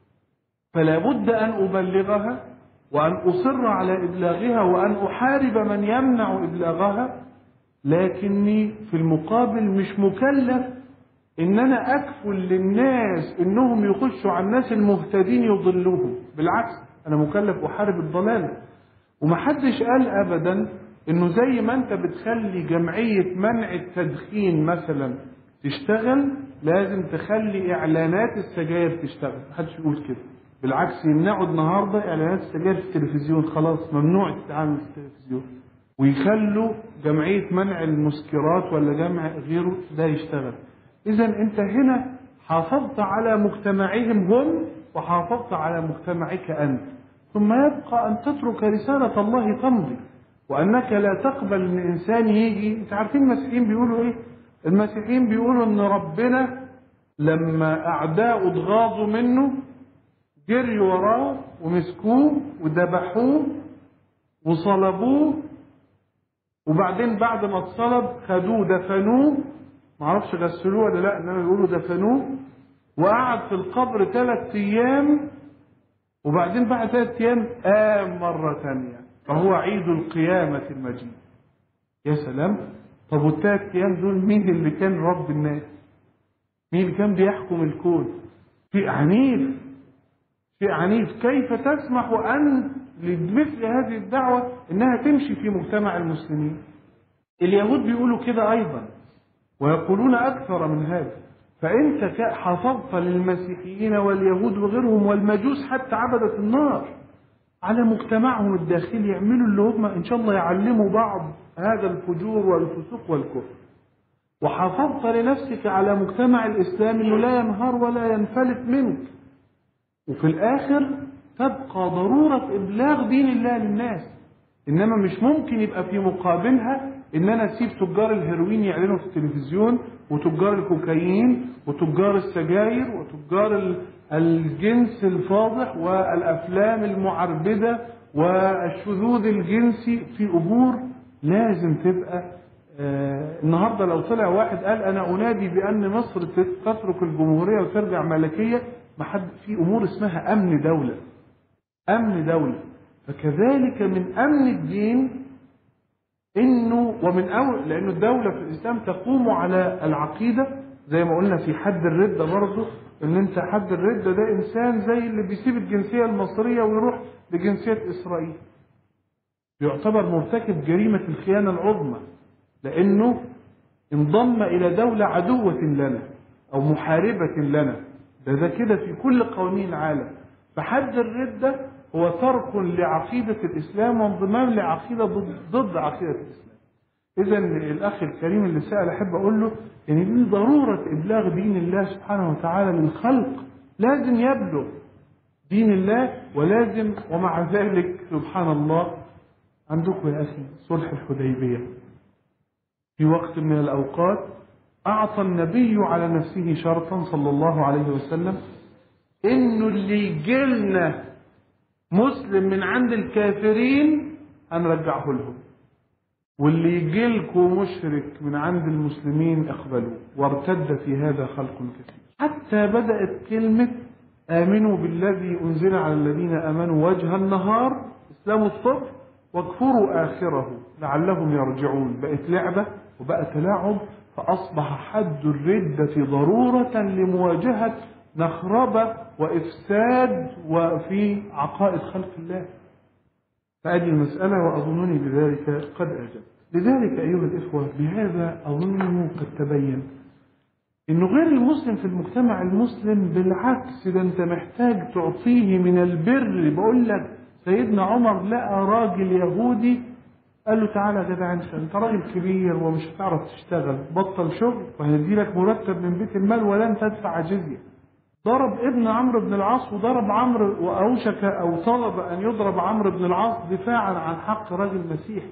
فلا بد أن أبلغها وأن أصر على إبلاغها وأن أحارب من يمنع إبلاغها لكني في المقابل مش مكلف ان انا اكفل للناس انهم يخشوا على الناس المهتدين يضلوهم بالعكس انا مكلف احارب الضلال ومحدش قال ابدا انه زي ما انت بتخلي جمعية منع التدخين مثلا تشتغل لازم تخلي اعلانات السجاير تشتغل محدش يقول كده بالعكس يمنعوا النهارده اعلانات السجاير في التلفزيون خلاص ممنوع التعامل في التلفزيون ويخلوا جمعية منع المسكرات ولا جمع غيره ده يشتغل إذا أنت هنا حافظت على مجتمعهم هم وحافظت على مجتمعك أنت ثم يبقى أن تترك رسالة الله تمضي وأنك لا تقبل أن إنسان يجي أنت عارفين المسيحيين بيقولوا إيه؟ المسيحيين بيقولوا أن ربنا لما أعداؤه اتغاظوا منه جري وراه ومسكوه وذبحوه وصلبوه وبعدين بعد ما اتصلب خدوه دفنوه معرفش غسلوه ولا لا انما بيقولوا دفنوه وقعد في القبر ثلاث ايام وبعدين بعد ثلاث ايام قام مره ثانيه فهو عيد القيامه المجيد يا سلام طب والثلاث ايام دول مين اللي كان رب الناس مين اللي كان بيحكم الكون شيء عنيف شيء عنيف كيف تسمح ان لمثل هذه الدعوه انها تمشي في مجتمع المسلمين اليهود بيقولوا كده ايضا ويقولون أكثر من هذا فأنت حافظت للمسيحيين واليهود وغيرهم والمجوس حتى عبدة النار على مجتمعهم الداخلي يعملوا اللي هم إن شاء الله يعلموا بعض هذا الفجور والفسوق والكفر وحافظت لنفسك على مجتمع الإسلام أنه لا ينهار ولا ينفلت منك وفي الآخر تبقى ضرورة إبلاغ دين الله للناس إنما مش ممكن يبقى في مقابلها ان انا اسيب تجار الهيروين يعلنوا في التلفزيون وتجار الكوكايين وتجار السجاير وتجار الجنس الفاضح والافلام المعربده والشذوذ الجنسي في امور لازم تبقى آه النهارده لو طلع واحد قال انا انادي بان مصر تترك الجمهوريه وترجع ملكيه ما حد في امور اسمها امن دوله امن دوله فكذلك من امن الدين انه ومن اول لانه الدوله في الاسلام تقوم على العقيده زي ما قلنا في حد الردة برضه ان انت حد الردة ده انسان زي اللي بيسيب الجنسية المصرية ويروح لجنسية اسرائيل يعتبر مرتكب جريمة الخيانة العظمى لانه انضم الى دولة عدوة لنا او محاربة لنا ده ده كده في كل قوانين العالم فحد الردة هو ترك لعقيدة الاسلام وانضمام لعقيدة ضد, ضد عقيدة الاسلام اذا الاخ الكريم اللي سأل احب اقول له يعني دي ضرورة ابلاغ دين الله سبحانه وتعالى للخلق لازم يبلغ دين الله ولازم ومع ذلك سبحان الله عندكم يا اخي صلح الحديبية في وقت من الاوقات اعطى النبي على نفسه شرطا صلى الله عليه وسلم انه اللي يجيلنا مسلم من عند الكافرين هنرجعه لهم واللي يجيلكم مشرك من عند المسلمين اقبلوه وارتد في هذا خلق كثير حتى بدأت كلمة آمنوا بالذي أنزل على الذين آمنوا وجه النهار إسلام الصبح واكفروا آخره لعلهم يرجعون بقت لعبة وبقى تلاعب فأصبح حد الردة ضرورة لمواجهة نخربة وإفساد وفي عقائد خلق الله فأدي المسألة وأظنني بذلك قد أجبت لذلك أيها الإخوة بهذا أظنه قد تبين إنه غير المسلم في المجتمع المسلم بالعكس ده أنت محتاج تعطيه من البر بقول لك سيدنا عمر لقى راجل يهودي قال له تعالى يا جدع انت انت راجل كبير ومش هتعرف تشتغل بطل شغل وهندي لك مرتب من بيت المال ولن تدفع جزيه ضرب ابن عمرو بن العاص وضرب عمرو واوشك او طلب ان يضرب عمرو بن العاص دفاعا عن حق رجل مسيحي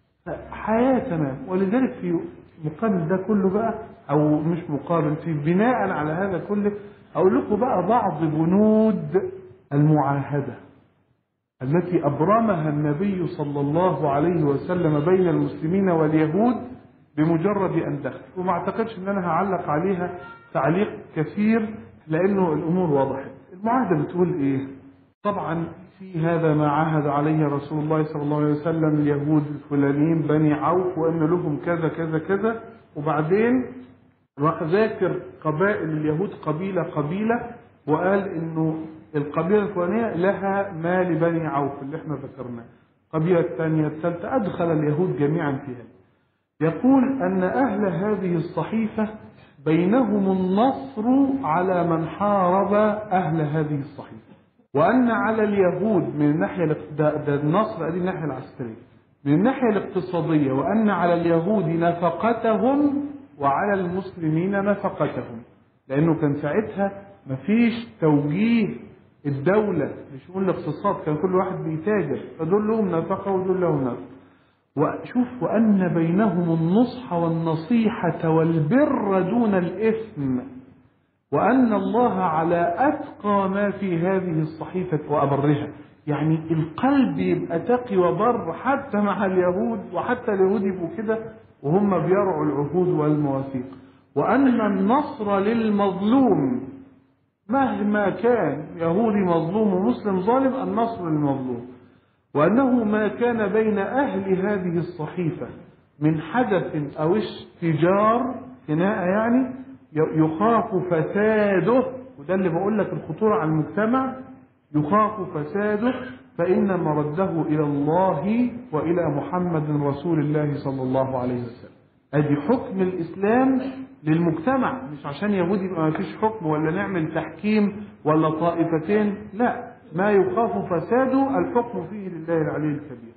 حياه تمام ولذلك في مقابل ده كله بقى او مش مقابل في بناء على هذا كله اقول لكم بقى بعض بنود المعاهده التي ابرمها النبي صلى الله عليه وسلم بين المسلمين واليهود بمجرد ان دخل وما اعتقدش ان انا هعلق عليها تعليق كثير لانه الامور وضحت المعاهده بتقول ايه طبعا في هذا ما عاهد عليه رسول الله صلى الله عليه وسلم اليهود الفلانيين بني عوف وان لهم كذا كذا كذا وبعدين راح ذاكر قبائل اليهود قبيله قبيله وقال انه القبيله الفلانيه لها ما لبني عوف اللي احنا ذكرناه القبيله الثانيه الثالثه ادخل اليهود جميعا فيها يقول ان اهل هذه الصحيفه بينهم النصر على من حارب أهل هذه الصحيفة وأن على اليهود من الناحية ده, ده النصر هذه الناحية العسكرية من الناحية الاقتصادية وأن على اليهود نفقتهم وعلى المسلمين نفقتهم لأنه كان ساعتها مفيش توجيه الدولة لشؤون الاقتصاد كان كل واحد بيتاجر فدول لهم نفقة ودول لهم نفقة وشوف وأن بينهم النصح والنصيحة والبر دون الإثم وأن الله على أتقى ما في هذه الصحيفة وأبرها يعني القلب يبقى تقي وبر حتى مع اليهود وحتى اليهود يبقوا كده وهم بيرعوا العهود والمواثيق وأن النصر للمظلوم مهما كان يهودي مظلوم ومسلم ظالم النصر للمظلوم وأنه ما كان بين أهل هذه الصحيفة من حدث أو اشتجار خناقة يعني يخاف فساده وده اللي بقول لك الخطورة على المجتمع يخاف فساده فإن مرده إلى الله وإلى محمد رسول الله صلى الله عليه وسلم أدي حكم الإسلام للمجتمع مش عشان يهودي يبقى ما فيش حكم ولا نعمل تحكيم ولا طائفتين لا ما يخاف فساده الحكم فيه لله العلي الكبير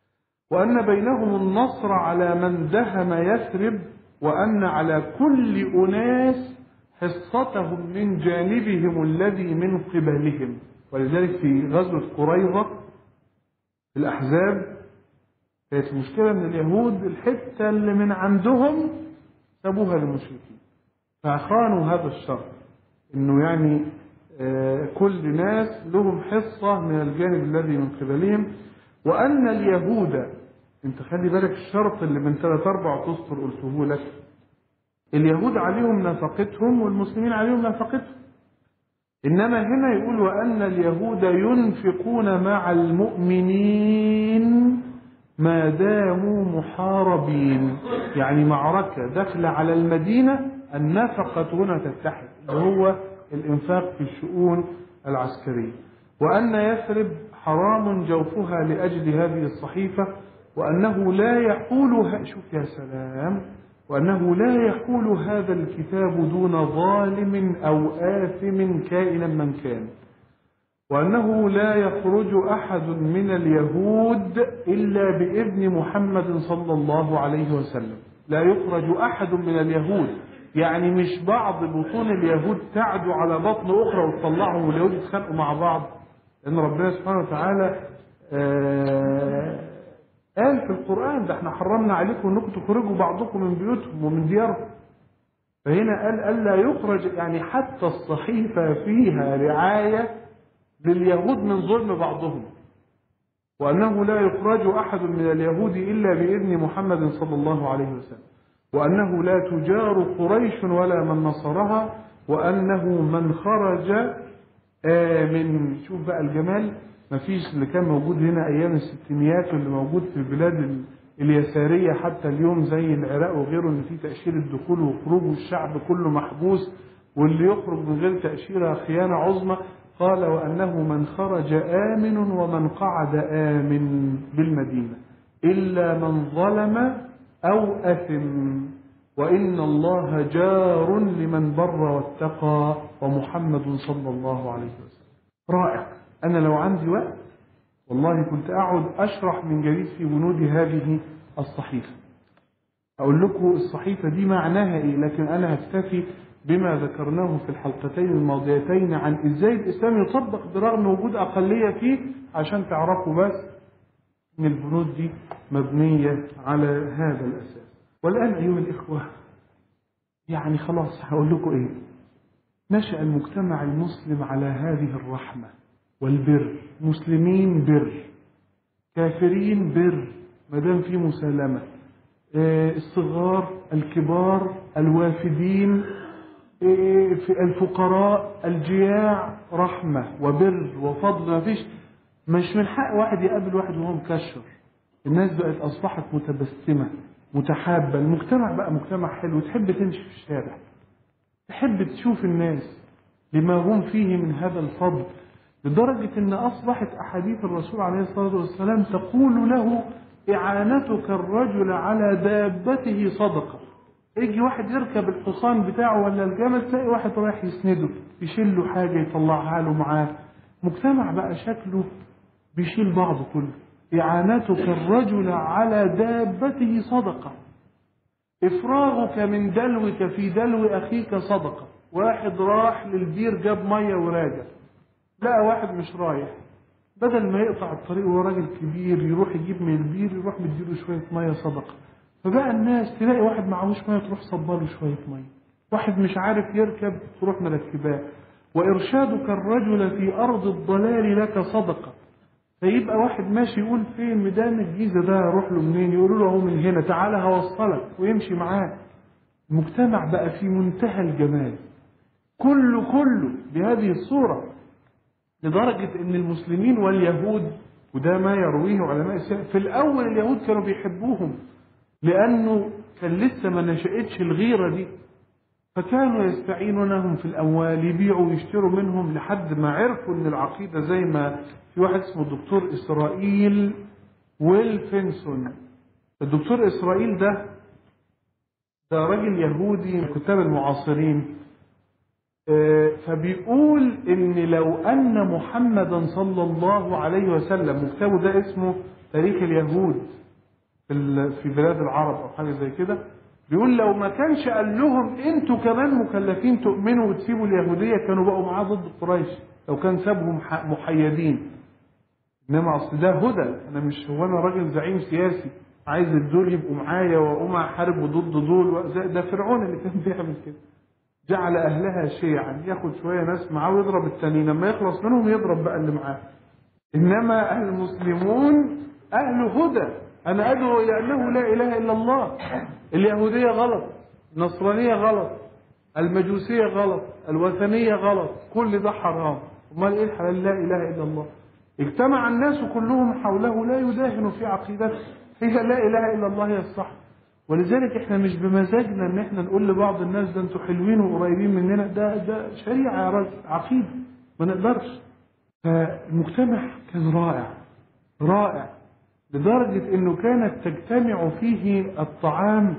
وأن بينهم النصر على من دهم يثرب وأن على كل أناس حصتهم من جانبهم الذي من قبلهم ولذلك في غزوة قريظة الأحزاب كانت المشكلة من اليهود الحتة اللي من عندهم سابوها للمشركين فخانوا هذا الشرط انه يعني كل ناس لهم حصة من الجانب الذي من قبلهم وأن اليهود انت خلي بالك الشرط اللي من ثلاث أربع تسطر قلته لك اليهود عليهم نفقتهم والمسلمين عليهم نفقتهم إنما هنا يقول وأن اليهود ينفقون مع المؤمنين ما داموا محاربين يعني معركة داخلة على المدينة النفقة هنا تتحد اللي هو الإنفاق في الشؤون العسكرية وأن يثرب حرام جوفها لأجل هذه الصحيفة وأنه لا يحول شوف يا سلام وأنه لا يحول هذا الكتاب دون ظالم أو آثم كائنا من كان وأنه لا يخرج أحد من اليهود إلا بإذن محمد صلى الله عليه وسلم لا يخرج أحد من اليهود يعني مش بعض بطون اليهود تعدوا على بطن أخرى وتطلعهم واليهود يتخانقوا مع بعض لأن ربنا سبحانه وتعالى آه قال في القرآن ده احنا حرمنا عليكم انكم تخرجوا بعضكم من بيوتهم ومن ديارهم فهنا قال ألا يخرج يعني حتى الصحيفة فيها رعاية لليهود من ظلم بعضهم وأنه لا يخرج أحد من اليهود إلا بإذن محمد صلى الله عليه وسلم وأنه لا تجار قريش ولا من نصرها وأنه من خرج آمن شوف بقى الجمال مفيش اللي كان موجود هنا أيام الستينيات واللي موجود في البلاد اليسارية حتى اليوم زي العراق وغيره إن في تأشيرة دخول وخروج والشعب كله محبوس واللي يخرج من غير تأشيرة خيانة عظمى قال وأنه من خرج آمن ومن قعد آمن بالمدينة إلا من ظلم أو أثم وإن الله جار لمن بر واتقى ومحمد صلى الله عليه وسلم رائع أنا لو عندي وقت والله كنت أقعد أشرح من جديد في بنود هذه الصحيفة أقول لكم الصحيفة دي معناها إيه لكن أنا هكتفي بما ذكرناه في الحلقتين الماضيتين عن إزاي الإسلام يطبق برغم وجود أقلية فيه عشان تعرفوا بس إن البنود دي مبنية على هذا الأساس والآن أيها الإخوة يعني خلاص هقول لكم إيه نشأ المجتمع المسلم على هذه الرحمة والبر مسلمين بر كافرين بر ما دام في مسالمة الصغار الكبار الوافدين في الفقراء الجياع رحمة وبر وفضل ما فيش مش من حق واحد يقابل واحد وهو مكشر الناس بقت أصبحت متبسمة متحابة المجتمع بقى مجتمع حلو تحب تمشي في الشارع تحب تشوف الناس لما هم فيه من هذا الفضل لدرجة أن أصبحت أحاديث الرسول عليه الصلاة والسلام تقول له إعانتك الرجل على دابته صدقة يجي واحد يركب الحصان بتاعه ولا الجمل تلاقي واحد رايح يسنده يشيل له حاجة يطلعها له معاه مجتمع بقى شكله بيشيل بعضه كله إعانتك الرجل على دابته صدقة إفراغك من دلوك في دلو أخيك صدقة واحد راح للبير جاب مية وراجع لقى واحد مش رايح بدل ما يقطع الطريق وهو راجل كبير يروح يجيب من البير يروح مديله شوية مية صدقة فبقى الناس تلاقي واحد معهوش مية تروح صباله شوية مية واحد مش عارف يركب تروح مركباه وإرشادك الرجل في أرض الضلال لك صدقة فيبقى واحد ماشي يقول فين ميدان الجيزة ده اروح له منين يقولوا له اهو من هنا تعالى هوصلك ويمشي معاه المجتمع بقى في منتهى الجمال كله كله بهذه الصورة لدرجة ان المسلمين واليهود وده ما يرويه علماء السلف في الاول اليهود كانوا بيحبوهم لانه كان لسه ما نشأتش الغيرة دي فكانوا يستعينونهم في الاموال يبيعوا ويشتروا منهم لحد ما عرفوا ان العقيدة زي ما في واحد اسمه الدكتور اسرائيل ويلفنسون الدكتور اسرائيل ده ده راجل يهودي من كتاب المعاصرين فبيقول ان لو ان محمدا صلى الله عليه وسلم وكتابه ده اسمه تاريخ اليهود في في بلاد العرب او حاجه زي كده بيقول لو ما كانش قال لهم انتوا كمان مكلفين تؤمنوا وتسيبوا اليهوديه كانوا بقوا معاه ضد قريش لو كان سابهم محيدين انما اصل ده هدى انا مش هو انا راجل زعيم سياسي عايز الدول يبقوا معايا واقوم احارب ضد دول ده فرعون اللي كان بيعمل كده جعل اهلها شيعا ياخد شويه ناس معاه ويضرب التانيين لما يخلص منهم يضرب بقى اللي معاه انما المسلمون اهل هدى انا ادعو الى انه لا اله الا الله اليهوديه غلط النصرانيه غلط المجوسيه غلط الوثنيه غلط كل ده حرام امال ايه الحلال لا اله الا الله اجتمع الناس كلهم حوله لا يداهن في عقيدته هي لا اله الا الله هي الصح ولذلك احنا مش بمزاجنا ان احنا نقول لبعض الناس ده انتوا حلوين وقريبين مننا ده ده شريعه يا راجل عقيده ما نقدرش فالمجتمع كان رائع رائع لدرجه انه كانت تجتمع فيه الطعام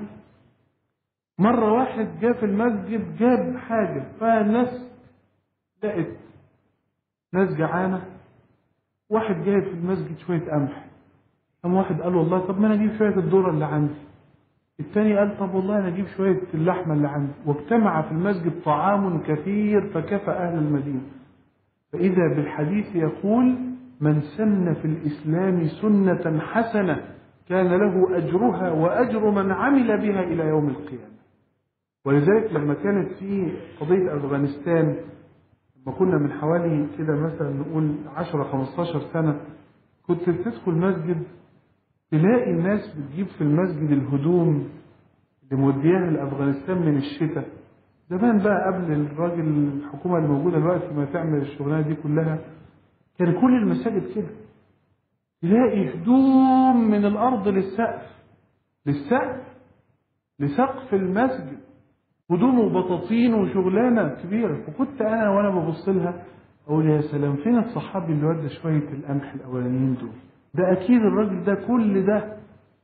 مره واحد جاء في المسجد جاب حاجه فالناس لقت ناس جعانه واحد جايب في المسجد شويه قمح قام واحد قال والله طب ما انا اجيب شويه الذره اللي عندي الثاني قال طب والله انا اجيب شويه اللحمه اللي عندي واجتمع في المسجد طعام كثير فكفى اهل المدينه فاذا بالحديث يقول من سن في الاسلام سنه حسنه كان له اجرها واجر من عمل بها الى يوم القيامه ولذلك لما كانت في قضيه افغانستان لما كنا من حوالي كده مثلا نقول 10 15 سنه كنت تدخل مسجد تلاقي الناس بتجيب في المسجد الهدوم اللي مودياها لافغانستان من الشتاء زمان بقى قبل الراجل الحكومه الموجوده دلوقتي ما تعمل الشغلانه دي كلها كان كل المساجد كده تلاقي هدوم من الارض للسقف للسقف لسقف المسجد هدوم وبطاطين وشغلانه كبيره فكنت انا وانا ببص لها اقول يا سلام فين الصحابي اللي ودى شويه القمح الاولانيين دول ده اكيد الراجل ده كل ده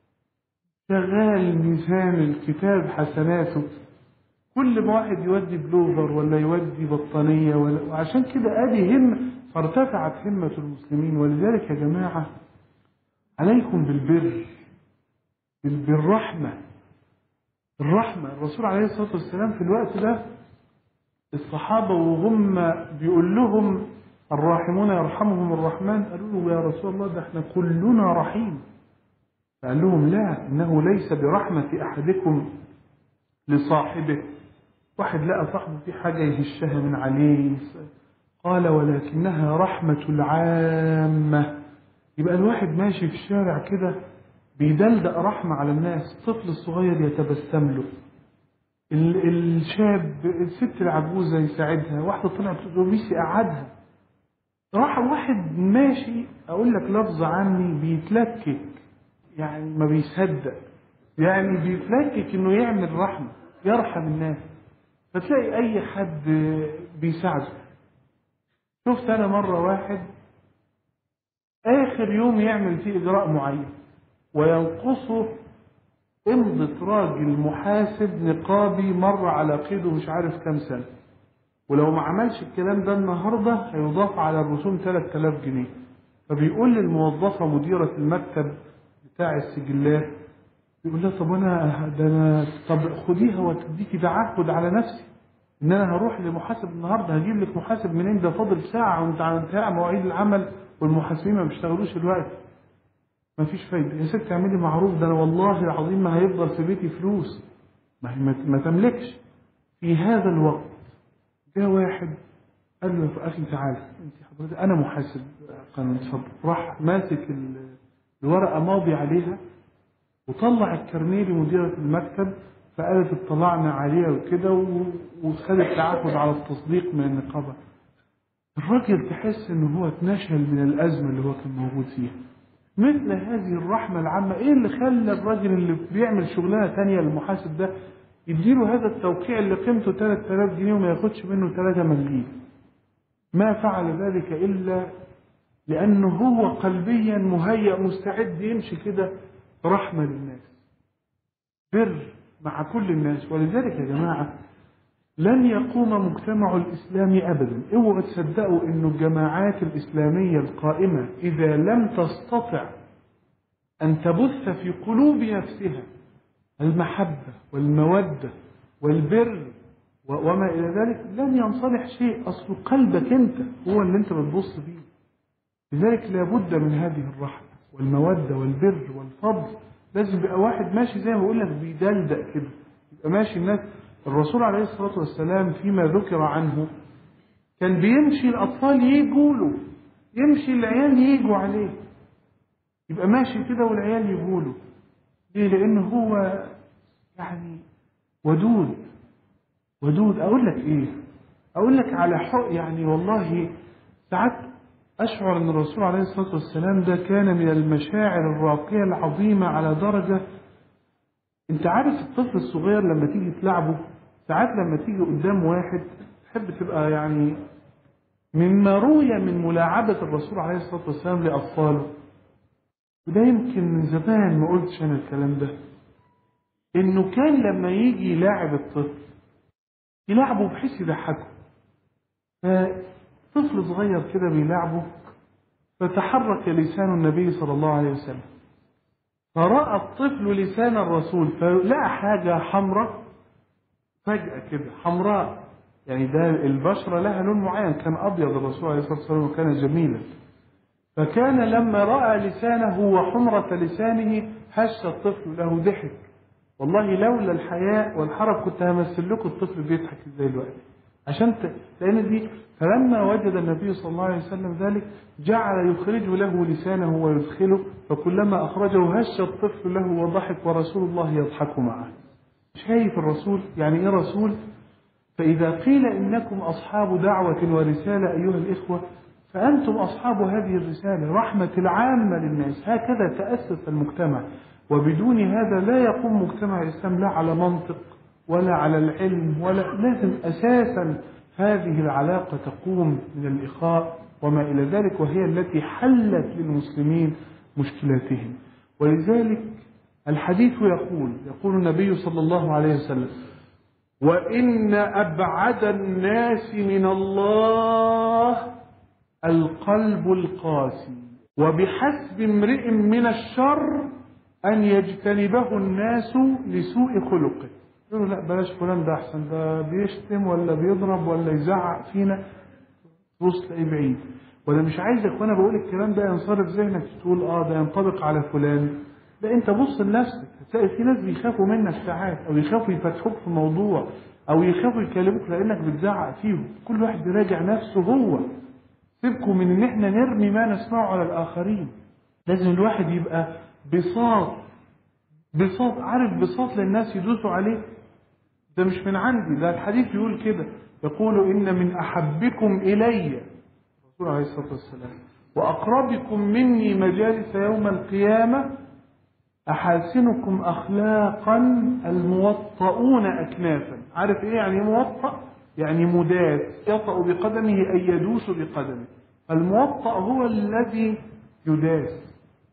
شغال ميزان الكتاب حسناته كل ما واحد يودي بلوفر ولا يودي بطانية ولا وعشان كده ادي همة فارتفعت همة المسلمين ولذلك يا جماعة عليكم بالبر بال- بالرحمة الرحمة الرسول عليه الصلاة والسلام في الوقت ده الصحابة وهم بيقول لهم الراحمون يرحمهم الرحمن قالوا له يا رسول الله ده احنا كلنا رحيم فقال لهم لا انه ليس برحمة احدكم لصاحبه واحد لقى صاحبه في حاجة يهشها من عليه قال ولكنها رحمة العامة يبقى الواحد ماشي في الشارع كده بيدلدق رحمة على الناس الطفل الصغير يتبسم له ال- الشاب الست العجوزة يساعدها واحدة طلعت اتوبيس يقعدها راح واحد ماشي اقول لك لفظ عني بيتلكك يعني ما بيصدق يعني بيتلكك انه يعمل رحمه يرحم الناس فتلاقي اي حد بيساعده شفت انا مره واحد اخر يوم يعمل فيه اجراء معين وينقصه امضة راجل محاسب نقابي مر على قيده مش عارف كام سنة ولو ما عملش الكلام ده النهاردة هيضاف على الرسوم 3000 جنيه فبيقول للموظفة مديرة المكتب بتاع السجلات بيقول لها طب انا ده انا طب خديها وتديكي تعهد على نفسي ان انا هروح لمحاسب النهارده هجيب لك محاسب منين ده فاضل ساعه وانت على انتهاء مواعيد العمل والمحاسبين ما بيشتغلوش الوقت ما فيش فايده يا ست اعملي معروف ده انا والله العظيم ما هيفضل في بيتي فلوس ما هي ما- ما تملكش في هذا الوقت جاء واحد قال له يا اخي تعالى انت حضرتك انا محاسب قانون اتفضل راح ماسك ال- الورقه ماضي عليها وطلع الكارنيه لمديرة المكتب فقالت اطلعنا عليها وكده و- وخدت تعهد على التصديق من النقابة الراجل تحس ان هو اتنشل من الازمة اللي هو كان موجود فيها مثل هذه الرحمة العامة ايه اللي خلى الراجل اللي بيعمل شغلانة تانية المحاسب ده يديله هذا التوقيع اللي قيمته 3000 جنيه وما ياخدش منه 3 مليم ما فعل ذلك الا لأنه هو قلبيا مهيأ مستعد يمشي كده رحمة للناس بر مع كل الناس ولذلك يا جماعة لن يقوم مجتمع الإسلام أبدا اوعوا تصدقوا أن الجماعات الإسلامية القائمة إذا لم تستطع أن تبث في قلوب نفسها المحبة والمودة والبر و- وما إلى ذلك لن ينصلح شيء أصل قلبك أنت هو اللي أنت بتبص فيه لذلك لابد من هذه الرحمة والمودة والبر والفضل لازم يبقى واحد ماشي زي ما بقول لك بيدلدق كده يبقى ماشي الناس الرسول عليه الصلاة والسلام فيما ذكر عنه كان بيمشي الأطفال يجوا له يمشي العيال يجوا عليه يبقى ماشي كده والعيال يجوا له ليه؟ لأنه هو يعني ودود ودود أقول لك إيه؟ أقول لك على حق يعني والله ساعات أشعر أن الرسول عليه الصلاة والسلام ده كان من المشاعر الراقية العظيمة على درجة انت عارف الطفل الصغير لما تيجي تلعبه ساعات لما تيجي قدام واحد تحب تبقى يعني مما روي من ملاعبة الرسول عليه الصلاة والسلام لأطفاله وده يمكن من زمان ما قلتش أنا الكلام ده إنه كان لما يجي يلاعب الطفل يلعبه بحيث يضحكه فطفل صغير كده بيلعبه فتحرك لسان النبي صلى الله عليه وسلم فرأى الطفل لسان الرسول فلقى حاجة حمراء فجأة كده حمراء يعني ده البشرة لها لون معين كان أبيض الرسول عليه الصلاة والسلام وكان جميلا فكان لما رأى لسانه وحمرة لسانه هش الطفل له ضحك والله لولا الحياء والحرج كنت همثل لكم الطفل بيضحك ازاي دلوقتي عشان ت... لان دي فلما وجد النبي صلى الله عليه وسلم ذلك جعل يخرج له لسانه ويدخله فكلما اخرجه هش الطفل له وضحك ورسول الله يضحك معه شايف الرسول يعني ايه رسول فاذا قيل انكم اصحاب دعوه ورساله ايها الاخوه فانتم اصحاب هذه الرساله رحمه العامه للناس هكذا تاسس المجتمع وبدون هذا لا يقوم مجتمع الإسلام لا على منطق ولا على العلم ولا لازم أساسا هذه العلاقة تقوم من الإخاء وما إلى ذلك وهي التي حلت للمسلمين مشكلاتهم ولذلك الحديث يقول يقول النبي صلى الله عليه وسلم وإن أبعد الناس من الله القلب القاسي وبحسب امرئ من الشر أن يجتنبه الناس لسوء خلقه يقولوا لا بلاش فلان ده أحسن ده بيشتم ولا بيضرب ولا يزعق فينا بص تلاقيه بعيد ولا مش عايزك وأنا بقول الكلام ده ينصرف ذهنك تقول آه ده ينطبق على فلان لا أنت بص لنفسك هتلاقي في ناس بيخافوا منك ساعات أو يخافوا يفتحوك في موضوع أو يخافوا يكلموك لأنك بتزعق فيهم كل واحد يراجع نفسه هو سيبكم من إن إحنا نرمي ما نسمعه على الآخرين لازم الواحد يبقى بساط بساط عارف بساط للناس يدوسوا عليه ده مش من عندي ده الحديث يقول كده يقول إن من أحبكم إلي الرسول عليه الصلاة والسلام وأقربكم مني مجالس يوم القيامة أحاسنكم أخلاقا الموطؤون أكنافا عارف إيه يعني موطأ يعني مداس يطأ بقدمه أي يدوس بقدمه الموطأ هو الذي يداس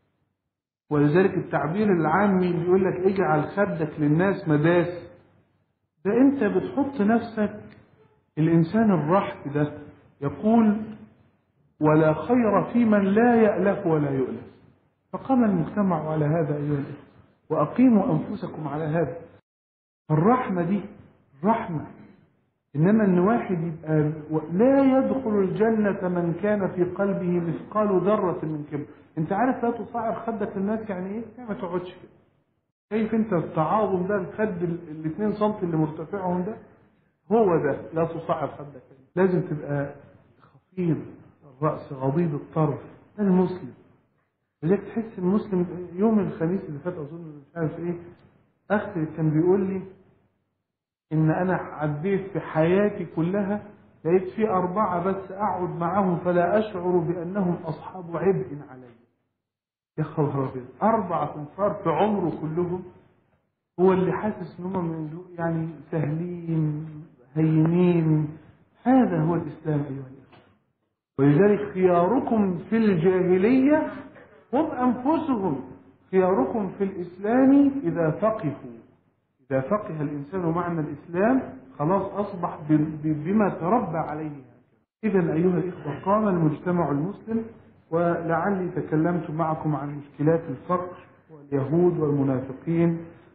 ولذلك التعبير العامي بيقول لك اجعل خدك للناس مداس ده انت بتحط نفسك الانسان الرحت ده يقول ولا خير في من لا يألف ولا يؤلف فقام المجتمع على هذا ايها الاخوه واقيموا انفسكم على هذا الرحمه دي رحمه انما ان واحد يبقى لا يدخل الجنه من كان في قلبه مثقال ذره من كبر انت عارف لا تصعر خدك للناس يعني ايه؟ يعني ما تقعدش كده. شايف انت التعاظم ده الخد ال 2 سم اللي مرتفعهم ده هو ده لا تصعر خدك لازم تبقى خفيض الراس غضيض الطرف ده المسلم لذلك تحس المسلم يوم الخميس اللي فات اظن مش عارف ايه اختي كان بيقول لي ان انا عديت في حياتي كلها لقيت في اربعه بس اقعد معهم فلا اشعر بانهم اصحاب عبء علي يا خبر ابيض اربع تنفار في عمره كلهم هو اللي حاسس ان هم من يعني سهلين هينين هذا هو الاسلام ايها الاخوه ولذلك خياركم في الجاهليه هم انفسهم خياركم في الاسلام اذا فقهوا اذا فقه الانسان معنى الاسلام خلاص اصبح بما تربى عليه اذا ايها الاخوه قام المجتمع المسلم ولعلي تكلمت معكم عن مشكلات الفقر واليهود والمنافقين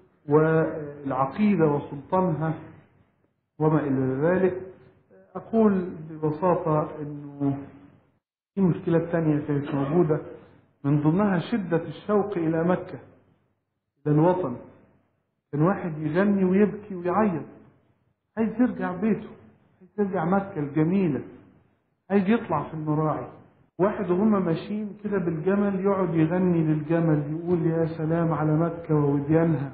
والعقيدة وسلطانها وما إلى ذلك أقول ببساطة أنه في مشكلة تانية كانت موجودة من ضمنها شدة الشوق إلى مكة إلى الوطن كان واحد يغني ويبكي ويعيط عايز يرجع بيته عايز يرجع مكة الجميلة عايز يطلع في المراعي واحد وهم ماشيين كده بالجمل يقعد يغني للجمل يقول يا سلام على مكة ووديانها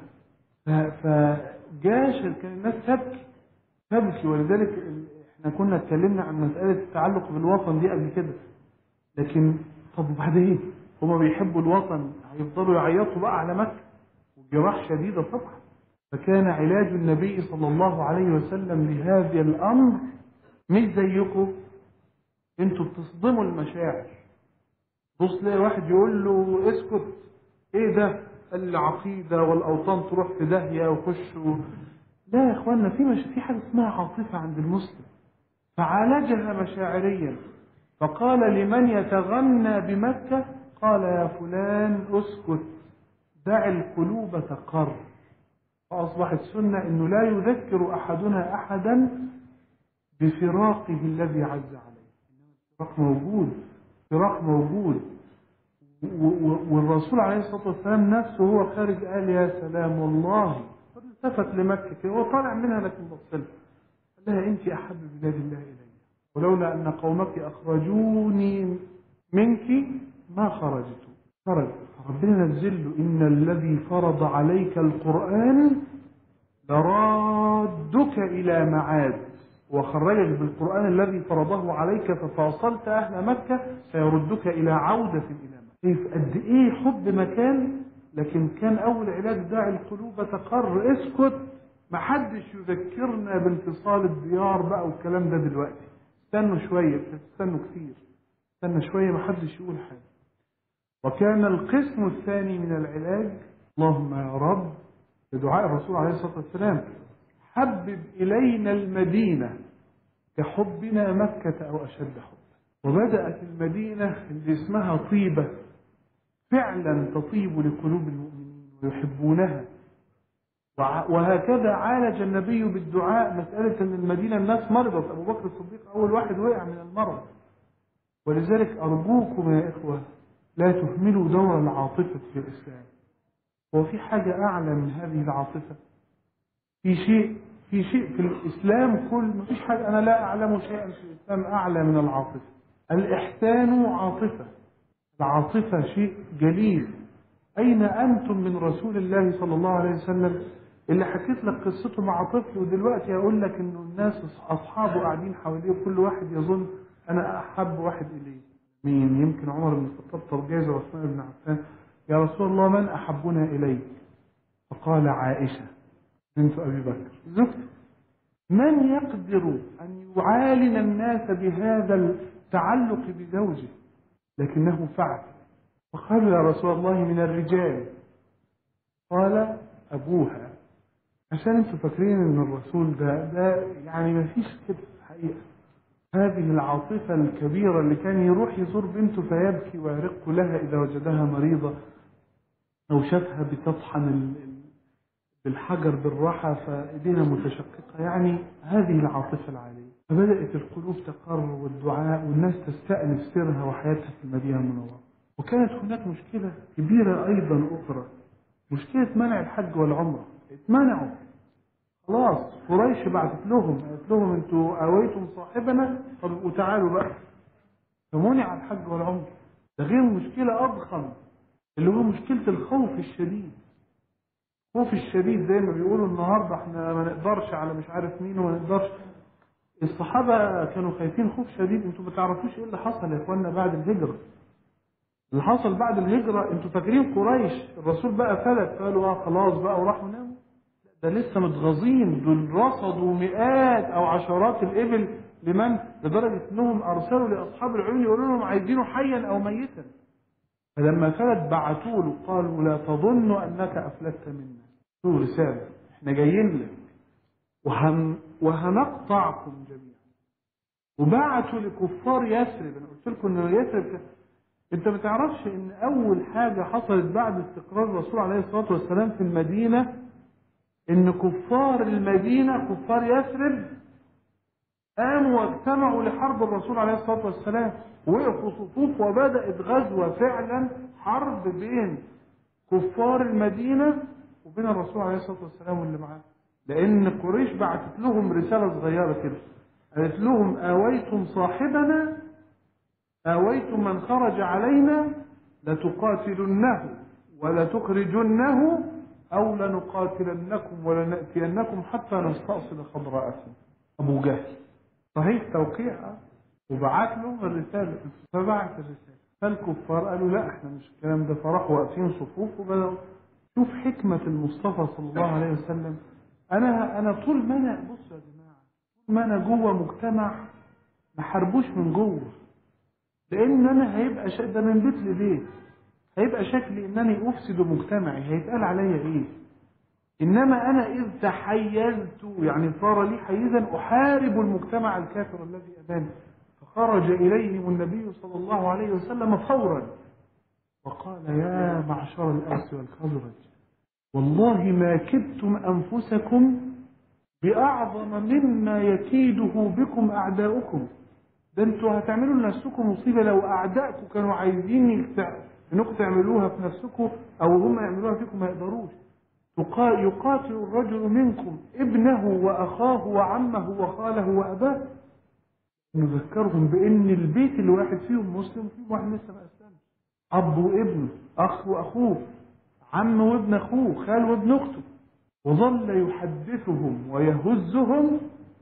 فجاشر كان الناس تبكي تبكي ولذلك احنا كنا اتكلمنا عن مسألة التعلق بالوطن دي قبل كده لكن طب وبعدين هما بيحبوا الوطن هيفضلوا يعيطوا بقى على مكة والجراح شديدة طبعا فكان علاج النبي صلى الله عليه وسلم لهذا الأمر مش زيكم انتوا بتصدموا المشاعر بص تلاقي واحد يقول له اسكت ايه ده العقيدة والأوطان تروح في داهية وخش و... لا يا اخوانا في مش... في حاجة اسمها عاطفة عند المسلم فعالجها مشاعريا فقال لمن يتغنى بمكة قال يا فلان اسكت دع القلوب تقر فأصبحت سنة أنه لا يذكر أحدنا أحدا بفراقه الذي عز عليه الفراق موجود فراق موجود والرسول عليه الصلاة والسلام نفسه هو خارج قال يا سلام والله قد التفت لمكة كده هو طالع منها لكن بصلها قال لها أنت أحب بلاد الله إلي ولولا أن قومك أخرجوني منك ما خرجت خرج فربنا نزل له إن الذي فرض عليك القرآن لرادك إلى معاد وخرجك بالقرآن الذي فرضه عليك ففاصلت أهل مكة سيردك إلى عودة إلى مكة كيف قد إيه حب مكان لكن كان أول علاج داعي القلوب تقر اسكت ما حدش يذكرنا بانفصال الديار بقى والكلام ده دلوقتي استنوا شوية استنوا كتير استنى شوية ما حدش يقول حاجة وكان القسم الثاني من العلاج اللهم يا رب بدعاء الرسول عليه الصلاة والسلام حبب إلينا المدينة كحبنا مكة أو أشد حبا وبدأت المدينة اللي اسمها طيبة فعلا تطيب لقلوب المؤمنين ويحبونها وهكذا عالج النبي بالدعاء مسألة أن المدينة الناس مرضت أبو بكر الصديق أول واحد وقع من المرض ولذلك أرجوكم يا إخوة لا تهملوا دور العاطفة في الإسلام هو في حاجة أعلى من هذه العاطفة في شيء في شيء في الإسلام كل ما فيش حاجة أنا لا أعلم شيئا في الإسلام أعلى من العاطفة الإحسان عاطفة العاطفة شيء جليل أين أنتم من رسول الله صلى الله عليه وسلم اللي حكيت لك قصته مع طفل ودلوقتي أقول لك إنه الناس أصحابه قاعدين حواليه وكل واحد يظن أنا أحب واحد إليه مين يمكن عمر بن الخطاب طب جايز عثمان بن عفان يا رسول الله من أحبنا إليك فقال عائشة بنت أبي بكر زوجته من يقدر أن يعالن الناس بهذا التعلق بزوجه لكنه فعل فقالوا يا رسول الله من الرجال قال أبوها عشان انتوا فاكرين ان الرسول ده ده يعني ما فيش كده حقيقة هذه العاطفة الكبيرة اللي كان يروح يزور بنته فيبكي ويرق لها إذا وجدها مريضة أو شافها بتطحن بالحجر بالراحة فإيدينا متشققة يعني هذه العاطفة العالية فبدأت القلوب تقر والدعاء والناس تستأنف سيرها وحياتها في المدينة المنورة وكانت هناك مشكلة كبيرة أيضا أخرى مشكلة منع الحج والعمرة اتمنعوا خلاص قريش بعتت لهم قالت لهم انتوا اويتم صاحبنا طب وتعالوا بقى فمنع الحج والعمرة ده غير مشكلة أضخم اللي هو مشكلة الخوف الشديد الخوف الشديد زي ما بيقولوا النهارده احنا ما نقدرش على مش عارف مين وما نقدرش الصحابة كانوا خايفين خوف شديد انتوا ما تعرفوش ايه اللي حصل يا اخوانا بعد الهجرة اللي حصل بعد الهجرة انتوا فاكرين قريش الرسول بقى فلت قالوا اه خلاص بقى وراحوا ناموا ده لسه متغاظين دول رصدوا مئات او عشرات الابل لمن لدرجة انهم ارسلوا لاصحاب العيون يقولوا لهم عايزينه حيا او ميتا فلما فلت بعتوا له قالوا لا تظن انك افلتت منا له رسالة احنا جايين لك وهن وهنقطعكم جميعا وبعتوا لكفار يثرب انا قلت لكم ان يثرب كان انت ما تعرفش ان اول حاجة حصلت بعد استقرار الرسول عليه الصلاة والسلام في المدينة ان كفار المدينة كفار يثرب قاموا واجتمعوا لحرب الرسول عليه الصلاة والسلام وقفوا صفوف وبدأت غزوة فعلا حرب بين كفار المدينة وبين الرسول عليه الصلاة والسلام واللي معاه لأن قريش بعتت لهم رسالة صغيرة كده قالت لهم آويتم صاحبنا آويتم من خرج علينا لتقاتلنه ولتخرجنه أو لنقاتلنكم ولنأتينكم حتى نستأصل خضراءكم أبو جهل صحيح توقيع وبعت له الرسالة فبعت الرسالة فالكفار قالوا لا احنا مش الكلام ده فراحوا واقفين صفوف وبدأوا شوف حكمة المصطفى صلى الله عليه وسلم أنا أنا طول ما أنا بصوا يا جماعة طول ما أنا جوه مجتمع ما حاربوش من جوه لأن أنا هيبقى ش... ده من بيت لبيت هيبقى شكلي إنني أفسد مجتمعي هيتقال عليا إيه؟ إنما أنا إذ تحيزت يعني صار لي حيزا أحارب المجتمع الكافر الذي أمامي فخرج إليهم النبي صلى الله عليه وسلم فورا وقال يا معشر الأوس والخزرج والله ما كدتم أنفسكم بأعظم مما يكيده بكم أعداؤكم ده انتوا هتعملوا لنفسكم مصيبة لو أعدائكم كانوا عايزين يكتع- انكم تعملوها في نفسكم أو هم يعملوها فيكم ما يقدروش تقا- يقاتل الرجل منكم ابنه وأخاه وعمه وخاله وأباه نذكرهم بأن البيت الواحد فيهم مسلم وفيهم واحد لسه ما أسلمش أب وابن أخ وأخوه عم وابن أخوه خال وابن أخته وظل يحدثهم ويهزهم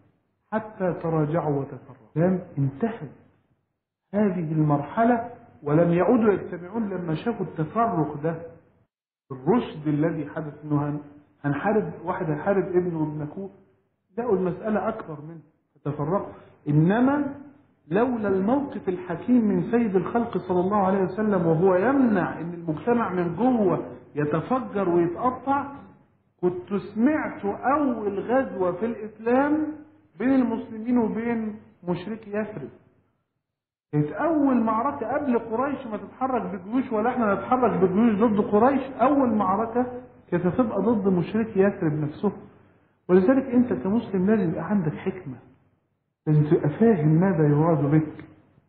حتى تراجعوا وتفرقوا لم انتهت هذه المرحلة ولم يعودوا يجتمعون لما شافوا التفرق ده الرشد الذي حدث انه هن- هنحارب واحد هيحارب ابنه وابن اخوه لقوا المسألة أكبر منه فتفرقوا إنما لولا الموقف الحكيم من سيد الخلق صلى الله عليه وسلم وهو يمنع ان المجتمع من جوه يتفجر ويتقطع كنت سمعت اول غزوه في الاسلام بين المسلمين وبين مشركي يثرب كانت اول معركه قبل قريش ما تتحرك بجيوش ولا احنا نتحرك بجيوش ضد قريش اول معركه كانت هتبقى ضد مشركي يثرب نفسهم ولذلك انت كمسلم لازم يبقى عندك حكمه لازم تبقى فاهم ماذا يراد بك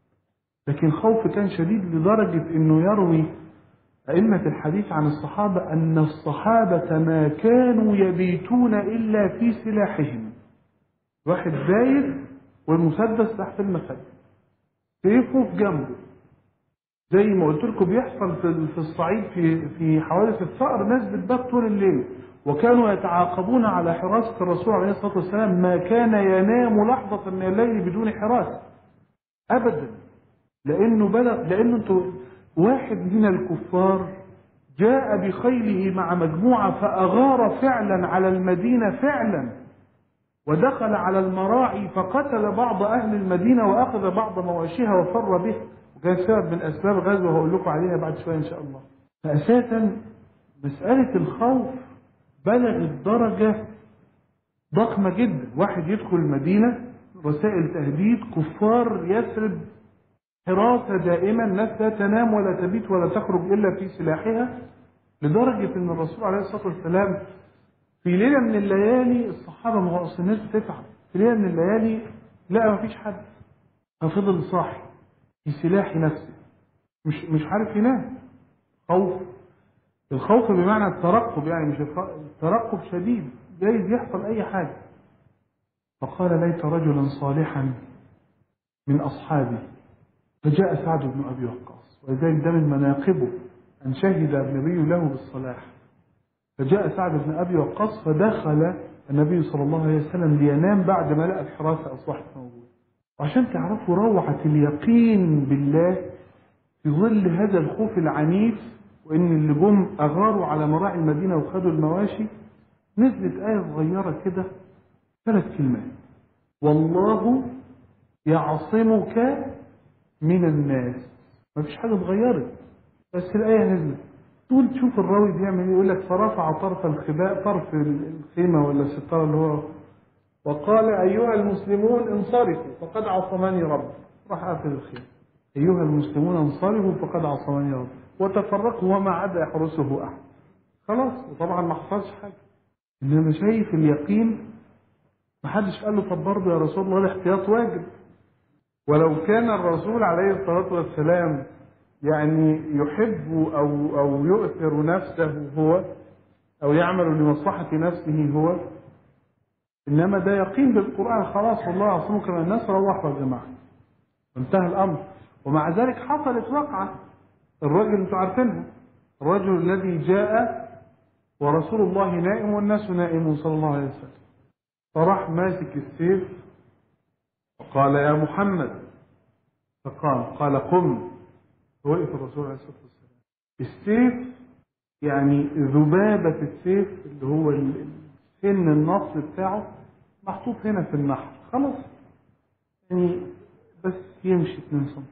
لكن الخوف كان شديد لدرجة انه يروي أئمة الحديث عن الصحابة أن الصحابة ما كانوا يبيتون إلا في سلاحهم واحد بايت والمسدس تحت المخدة سيفه في جنبه زي ما قلت لكم بيحصل في في الصعيد في في حوادث الثأر ناس بتبات طول الليل وكانوا يتعاقبون على حراسة الرسول عليه الصلاة والسلام ما كان ينام لحظة من الليل بدون حراسة أبدا لأنه بلغ لأنه انتوا واحد من الكفار جاء بخيله مع مجموعة فأغار فعلا على المدينة فعلا ودخل على المراعي فقتل بعض أهل المدينة وأخذ بعض مواشيها وفر به وكان سبب من أسباب غزوة هقول لكم عليها بعد شوية إن شاء الله فأساسا مسألة الخوف بلغت درجة ضخمة جدا واحد يدخل المدينة رسائل تهديد كفار يثرب حراسة دائما ناس لا تنام ولا تبيت ولا تخرج إلا في سلاحها لدرجة أن الرسول عليه الصلاة والسلام في ليلة من الليالي الصحابة ما هو أصل الناس بتتعب في ليلة من الليالي لا ما فيش حد ففضل صاحي في سلاح نفسه مش مش عارف ينام خوف الخوف بمعنى الترقب يعني مش الخ... الترقب شديد جايز يحصل أي حاجة فقال ليت رجلا صالحا من أصحابي فجاء سعد بن أبي وقاص ولذلك ده من مناقبه أن شهد النبي له بالصلاح فجاء سعد بن أبي وقاص فدخل النبي صلى الله عليه وسلم لينام بعد ما لقى الحراسة أصبحت موجودة وعشان تعرفوا روعة اليقين بالله في ظل هذا الخوف العنيف وإن اللي جم أغاروا على مراعي المدينة وخدوا المواشي نزلت آية صغيرة كده ثلاث كلمات والله يعصمك من الناس ما فيش حاجة اتغيرت بس الآية نزلت تقول تشوف الراوي بيعمل ايه يقول لك فرفع طرف الخباء طرف الخيمة ولا الستارة اللي هو وقال أيها المسلمون انصرفوا فقد عصمني ربي راح قافل الخيمة أيها المسلمون انصرفوا فقد عصمني ربي وتفرقوا وما عدا يحرسه أحد خلاص وطبعا ما حصلش حاجة إنما شايف اليقين ما حدش قال له طب برضه يا رسول الله الاحتياط واجب ولو كان الرسول عليه الصلاة والسلام يعني يحب أو أو يؤثر نفسه هو أو يعمل لمصلحة نفسه هو إنما ده يقين بالقرآن خلاص والله يعصمك من الناس روحوا يا جماعة وانتهى الأمر ومع ذلك حصلت وقعة الرجل انتوا عارفينها الرجل الذي جاء ورسول الله نائم والناس نائمون صلى الله عليه وسلم فراح ماسك السيف وقال يا محمد فقام قال قم وقف الرسول عليه الصلاة والسلام السيف يعني ذبابة السيف اللي هو ال- سن النص بتاعه محطوط هنا في النحر خلاص يعني بس يمشي 2 سم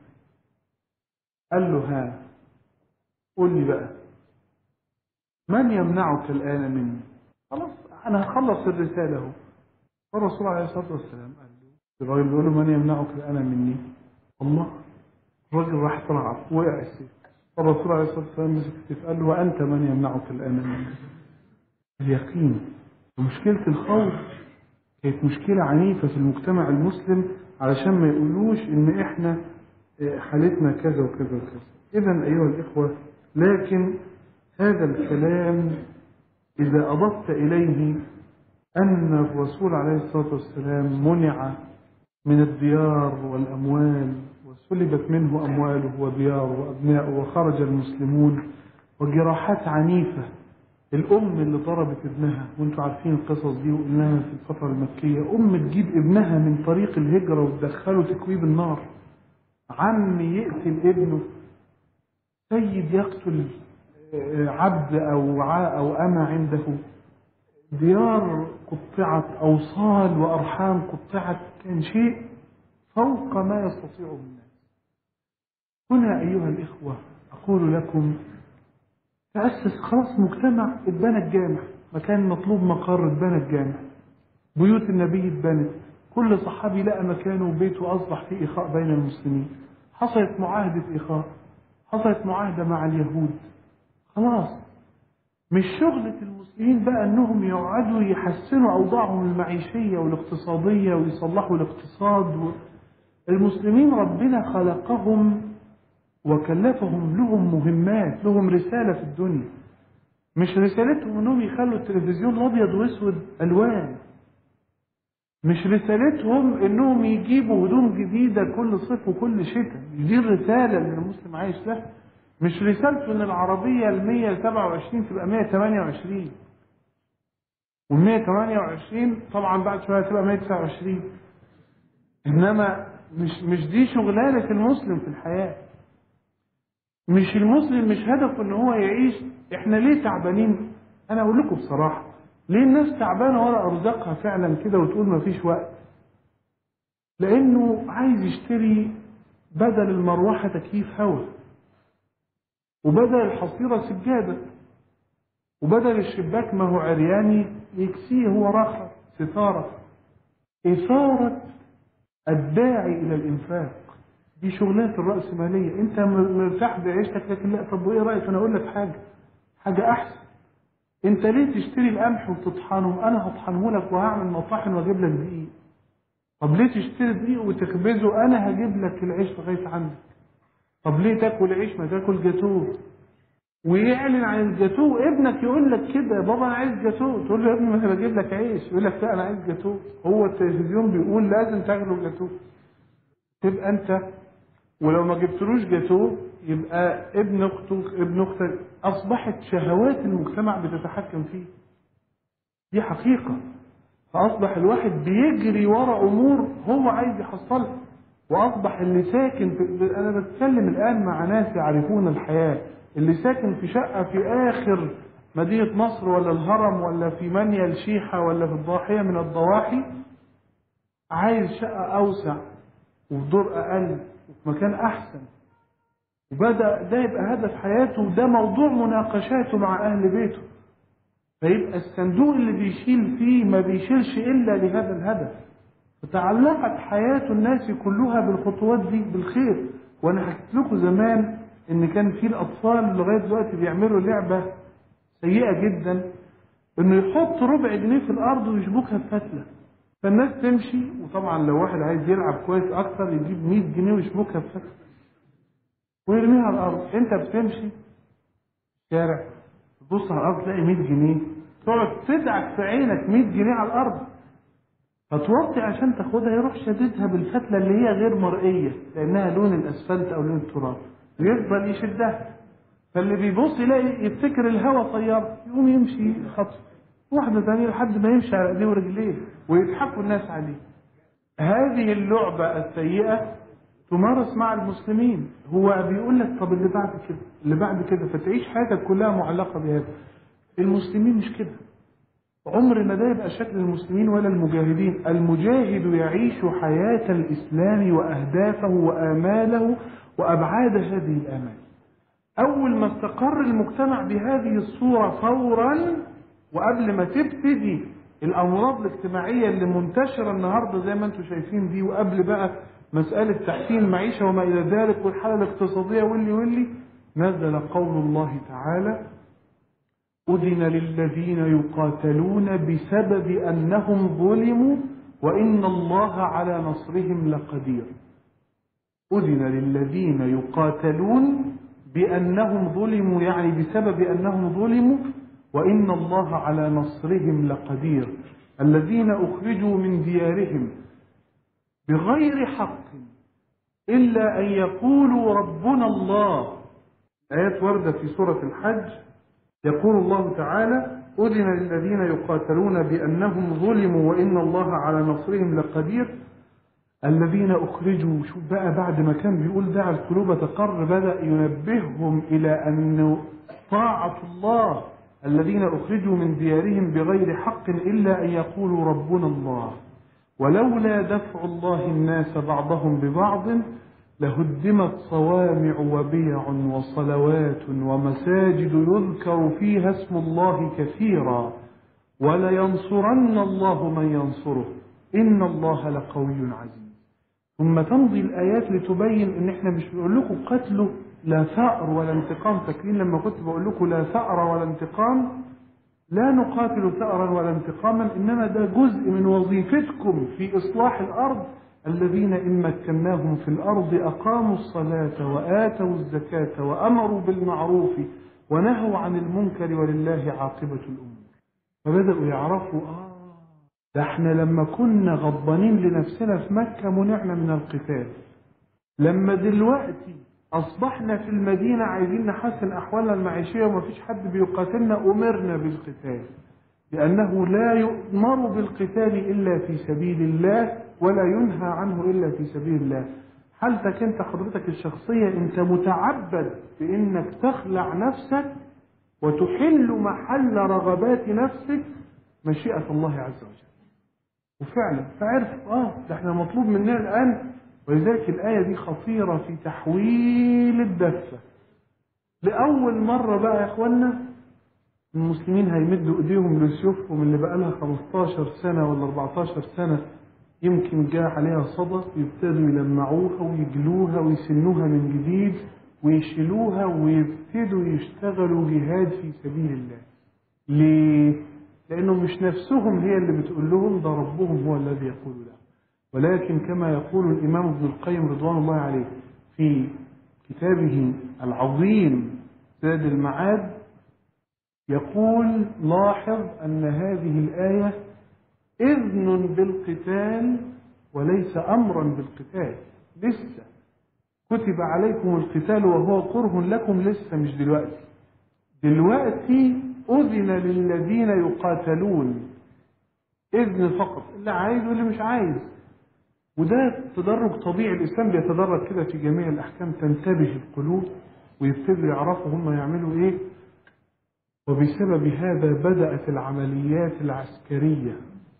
قال له ها قول لي بقى من يمنعك الآن مني خلاص أنا هخلص الرسالة اهو فالرسول عليه الصلاة والسلام قال له الراجل بيقول له من يمنعك الآن مني الله الراجل راح طلع وقع السيف فالرسول عليه الصلاة والسلام مسك السيف قال له وأنت من يمنعك الآن مني اليقين ومشكلة الخوف كانت مشكلة عنيفة في المجتمع المسلم علشان ما يقولوش إن إحنا آه، حالتنا كذا وكذا وكذا إذا أيها الإخوة لكن هذا الكلام إذا أضفت إليه أن الرسول عليه الصلاة والسلام منع من الديار والأموال وسلبت منه أمواله ودياره وأبناؤه وخرج المسلمون وجراحات عنيفة الأم اللي ضربت ابنها وانتوا عارفين القصص دي وقلناها في الفترة المكية أم تجيب ابنها من طريق الهجرة وتدخله تكويب النار عم يقتل ابنه سيد يقتل آه، عبد أو ع- أو أمة عنده ديار قطعت أوصال وأرحام قطعت كان شيء فوق ما يستطيعه الناس هنا أيها الإخوة أقول لكم تأسس خلاص مجتمع اتبنى الجامع مكان مطلوب مقر اتبنى الجامع بيوت النبي اتبنت كل صحابي لقى مكانه وبيته أصبح فيه إخاء بين المسلمين حصلت معاهدة إخاء حصلت معاهدة مع اليهود خلاص مش شغلة المسلمين بقى انهم يقعدوا يحسنوا اوضاعهم المعيشية والاقتصادية ويصلحوا الاقتصاد و... المسلمين ربنا خلقهم وكلفهم لهم مهمات لهم رسالة في الدنيا مش رسالتهم انهم يخلوا التلفزيون ابيض واسود الوان مش رسالتهم انهم يجيبوا هدوم جديدة كل صيف وكل شتاء دي الرسالة اللي المسلم عايش لها مش رسالته ان العربية ال 127 تبقى 128 وال 128 طبعا بعد شوية تبقى 129 انما مش مش دي شغلانة المسلم في الحياة مش المسلم مش هدفه ان هو يعيش احنا ليه تعبانين انا اقول لكم بصراحة ليه الناس تعبانة ورا ارزاقها فعلا كده وتقول ما فيش وقت لانه عايز يشتري بدل المروحة تكييف هواء وبدل الحصيرة سجادة وبدل الشباك ما هو عرياني يكسيه هو راخر ستارة إثارة الداعي إلى الإنفاق دي شغلات الرأسمالية أنت م- مرتاح بعيشتك لكن لا طب وإيه رأيك أنا أقول لك حاجة حاجة أحسن أنت ليه تشتري القمح وتطحنه أنا هطحنه لك وهعمل مطاحن وأجيب لك دقيق طب ليه تشتري دقيق وتخبزه أنا هجيب لك العيش لغاية عندك طب ليه تاكل عيش ما تاكل جاتوه ويعلن عن الجاتوه ابنك يقول لك كده يا بابا انا عايز جاتوه تقول له يا ابني ما انا بجيب لك عيش يقول لك لا انا عايز جاتوه هو التلفزيون بيقول لازم تاكلوا جاتوه تبقى انت ولو ما جبتلوش جاتوه يبقى ابن اخته ابن اختك اصبحت شهوات المجتمع بتتحكم فيه دي حقيقه فاصبح الواحد بيجري ورا امور هو عايز يحصلها واصبح اللي ساكن في انا بتكلم الان مع ناس يعرفون الحياه اللي ساكن في شقه في اخر مدينه نصر ولا الهرم ولا في منيا الشيحه ولا في الضاحيه من الضواحي عايز شقه اوسع وفي دور اقل وفي مكان احسن وبدا ده يبقى هدف حياته وده موضوع مناقشاته مع اهل بيته فيبقى الصندوق اللي بيشيل فيه ما بيشيلش الا لهذا الهدف فتعلقت حياة الناس كلها بالخطوات دي بالخير وانا حكيت لكم زمان ان كان في الاطفال لغايه دلوقتي بيعملوا لعبه سيئه جدا انه يحط ربع جنيه في الارض ويشبكها بفتله فالناس تمشي وطبعا لو واحد عايز يلعب كويس اكتر يجيب 100 جنيه ويشبكها بفتله ويرميها على الارض انت بتمشي في الشارع تبص على الارض تلاقي 100 جنيه تقعد تدعك في عينك 100 جنيه على الارض فتوطي عشان تاخدها يروح شددها بالفتله اللي هي غير مرئيه لانها لون الاسفلت او لون التراب ويفضل يشدها فاللي بيبص يلاقي يفتكر الهوا طيار يقوم يمشي خطوه واحده ثانيه لحد ما يمشي على ايديه ورجليه ويضحكوا الناس عليه هذه اللعبه السيئه تمارس مع المسلمين هو بيقول لك طب اللي بعد كده اللي بعد كده فتعيش حياتك كلها معلقة بهذا المسلمين مش كده عمر ما ده يبقى شكل المسلمين ولا المجاهدين المجاهد يعيش حياة الإسلام وأهدافه وآماله وأبعاد هذه الآمال أول ما استقر المجتمع بهذه الصورة فورا وقبل ما تبتدي الأمراض الاجتماعية اللي منتشرة النهاردة زي ما انتم شايفين دي وقبل بقى مسألة تحسين المعيشة وما إلى ذلك والحالة الاقتصادية واللي واللي نزل قول الله تعالى أذن للذين يقاتلون بسبب أنهم ظلموا وإن الله على نصرهم لقدير أذن للذين يقاتلون بأنهم ظلموا يعني بسبب أنهم ظلموا وإن الله على نصرهم لقدير الذين أخرجوا من ديارهم بغير حق إلا أن يقولوا ربنا الله آيات وردة في سورة الحج يقول الله تعالى أذن للذين يقاتلون بأنهم ظلموا وإن الله على نصرهم لقدير الذين أخرجوا شوف بقى بعد ما كان بيقول دع القلوب تقر بدأ ينبههم إلى أن طاعة الله الذين أخرجوا من ديارهم بغير حق إلا أن يقولوا ربنا الله ولولا دفع الله الناس بعضهم ببعض لهدمت صوامع وبيع وصلوات ومساجد يذكر فيها اسم الله كثيرا ولينصرن الله من ينصره إن الله لقوي عزيز ثم تمضي الآيات لتبين إن إحنا مش بنقول لكم قتله لا ثأر ولا انتقام فاكرين لما كنت بقول لكم لا ثأر ولا انتقام لا نقاتل ثأرا ولا انتقاما إنما ده جزء من وظيفتكم في إصلاح الأرض الذين إن مكناهم في الأرض أقاموا الصلاة وآتوا الزكاة وأمروا بالمعروف ونهوا عن المنكر ولله عاقبة الأمور فبدأوا يعرفوا آه ده احنا لما كنا غضبانين لنفسنا في مكة منعنا من القتال لما دلوقتي أصبحنا في المدينة عايزين نحسن أحوالنا المعيشية ومفيش حد بيقاتلنا أمرنا بالقتال لأنه لا يؤمر بالقتال إلا في سبيل الله ولا ينهى عنه إلا في سبيل الله حالتك أنت حضرتك الشخصية أنت متعبد بأنك تخلع نفسك وتحل محل رغبات نفسك مشيئة الله عز وجل وفعلا فعرف اه ده احنا مطلوب مننا الآن ولذلك الآية دي خطيرة في تحويل الدفة لأول مرة بقى يا إخوانا المسلمين هيمدوا إيديهم لسيوفهم اللي بقى لها 15 سنة ولا 14 سنة يمكن جاء عليها صدى يبتدوا يلمعوها ويجلوها ويسنوها من جديد ويشيلوها ويبتدوا يشتغلوا جهاد في سبيل الله ليه؟ لأنه مش نفسهم هي اللي بتقول لهم ده ربهم هو الذي يقول لهم ولكن كما يقول الإمام ابن القيم رضوان الله عليه في كتابه العظيم زاد المعاد يقول لاحظ أن هذه الآية إذن بالقتال وليس أمرا بالقتال لسه كتب عليكم القتال وهو كره لكم لسه مش دلوقتي دلوقتي أذن للذين يقاتلون إذن فقط اللي عايز واللي مش عايز وده تدرج طبيعي الإسلام بيتدرج كده في جميع الأحكام تنتبه القلوب ويبتدوا يعرفوا هم يعملوا إيه وبسبب هذا بدأت العمليات العسكرية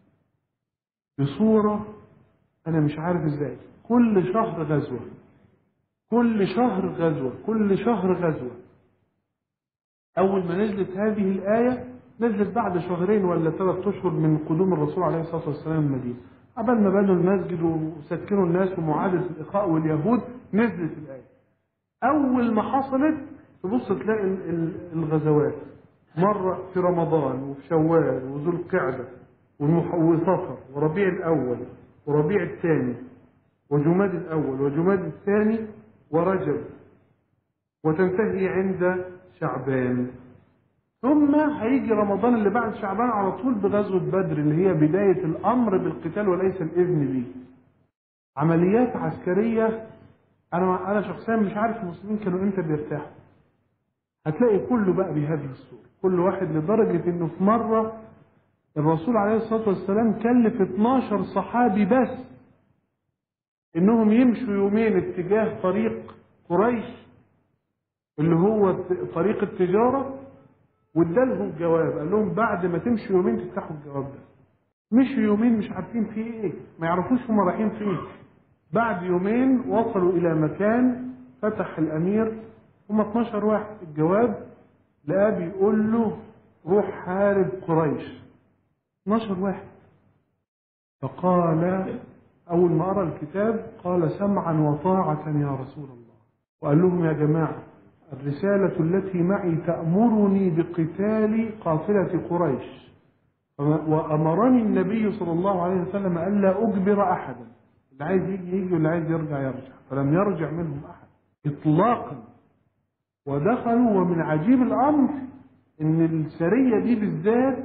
بصورة أنا مش عارف إزاي كل شهر غزوة كل شهر غزوة كل شهر غزوة أول ما نزلت هذه الآية نزلت بعد شهرين ولا ثلاث أشهر من قدوم الرسول عليه الصلاة والسلام المدينة قبل ما بنوا المسجد وسكنوا الناس ومعادة الإخاء واليهود نزلت الآية أول ما حصلت تبص تلاقي الغزوات مرة في رمضان وفي شوال وذو القعدة وصفر وربيع الأول وربيع الثاني وجماد الأول وجماد الثاني ورجب وتنتهي عند شعبان ثم هيجي رمضان اللي بعد شعبان على طول بغزوة بدر اللي هي بداية الأمر بالقتال وليس الإذن به عمليات عسكرية أنا أنا شخصيا مش عارف المسلمين كانوا إمتى بيرتاحوا هتلاقي كله بقى بهذه الصورة كل واحد لدرجة إنه في مرة الرسول عليه الصلاة والسلام كلف 12 صحابي بس انهم يمشوا يومين اتجاه طريق قريش اللي هو طريق التجارة وادالهم جواب قال لهم بعد ما تمشوا يومين تفتحوا الجواب ده مشوا يومين مش عارفين فيه ايه ما يعرفوش هم رايحين فين بعد يومين وصلوا الى مكان فتح الامير هم 12 واحد الجواب لقاه بيقول له روح حارب قريش 12 واحد فقال أول ما أرى الكتاب قال سمعا وطاعة يا رسول الله وقال لهم يا جماعة الرسالة التي معي تأمرني بقتال قافلة قريش وأمرني النبي صلى الله عليه وسلم ألا أجبر أحدا اللي عايز يجي يجي واللي عايز يرجع يرجع فلم يرجع منهم أحد إطلاقا ودخلوا ومن عجيب الأمر إن السرية دي بالذات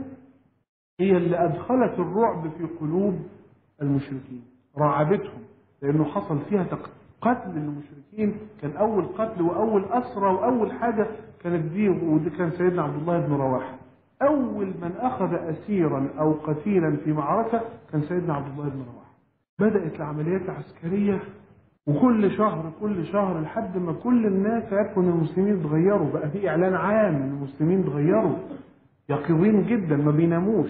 هي اللي أدخلت الرعب في قلوب المشركين رعبتهم لأنه حصل فيها قتل للمشركين كان أول قتل وأول أسرى وأول حاجة كانت دي ودي كان سيدنا عبد الله بن رواحة أول من أخذ أسيرا أو قتيلا في معركة كان سيدنا عبد الله بن رواحة بدأت العمليات العسكرية وكل شهر كل شهر لحد ما كل الناس عرفوا ان المسلمين اتغيروا بقى في اعلان عام ان المسلمين اتغيروا يقظين جدا ما بيناموش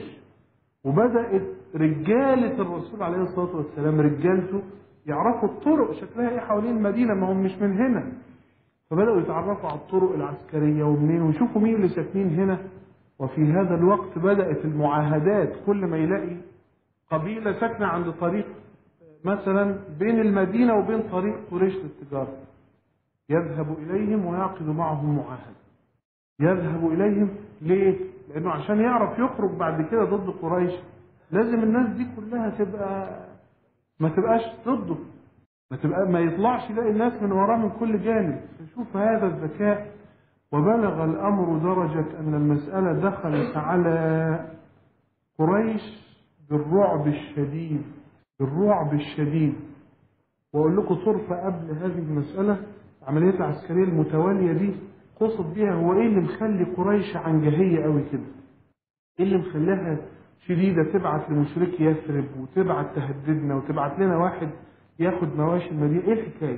وبدات رجاله الرسول عليه الصلاه والسلام رجالته يعرفوا الطرق شكلها ايه حوالين المدينه ما هم مش من هنا فبداوا يتعرفوا على الطرق العسكريه ومنين ويشوفوا مين اللي ساكنين هنا وفي هذا الوقت بدات المعاهدات كل ما يلاقي قبيله ساكنه عند طريق مثلا بين المدينة وبين طريق قريش للتجارة يذهب إليهم ويعقد معهم معاهدة يذهب إليهم ليه؟ لأنه عشان يعرف يخرج بعد كده ضد قريش لازم الناس دي كلها تبقى ما تبقاش ضده ما تبقى ما يطلعش يلاقي الناس من وراه من كل جانب فشوف هذا الذكاء وبلغ الأمر درجة أن المسألة دخلت على قريش بالرعب الشديد بالرعب الشديد واقول لكم طرفه قبل هذه المساله العمليات العسكريه المتواليه دي قصد بيها هو ايه اللي مخلي قريش عنجهيه قوي كده؟ ايه اللي مخليها شديده تبعت لمشرك يثرب وتبعت تهددنا وتبعت لنا واحد ياخد مواشي المدينه ايه الحكايه؟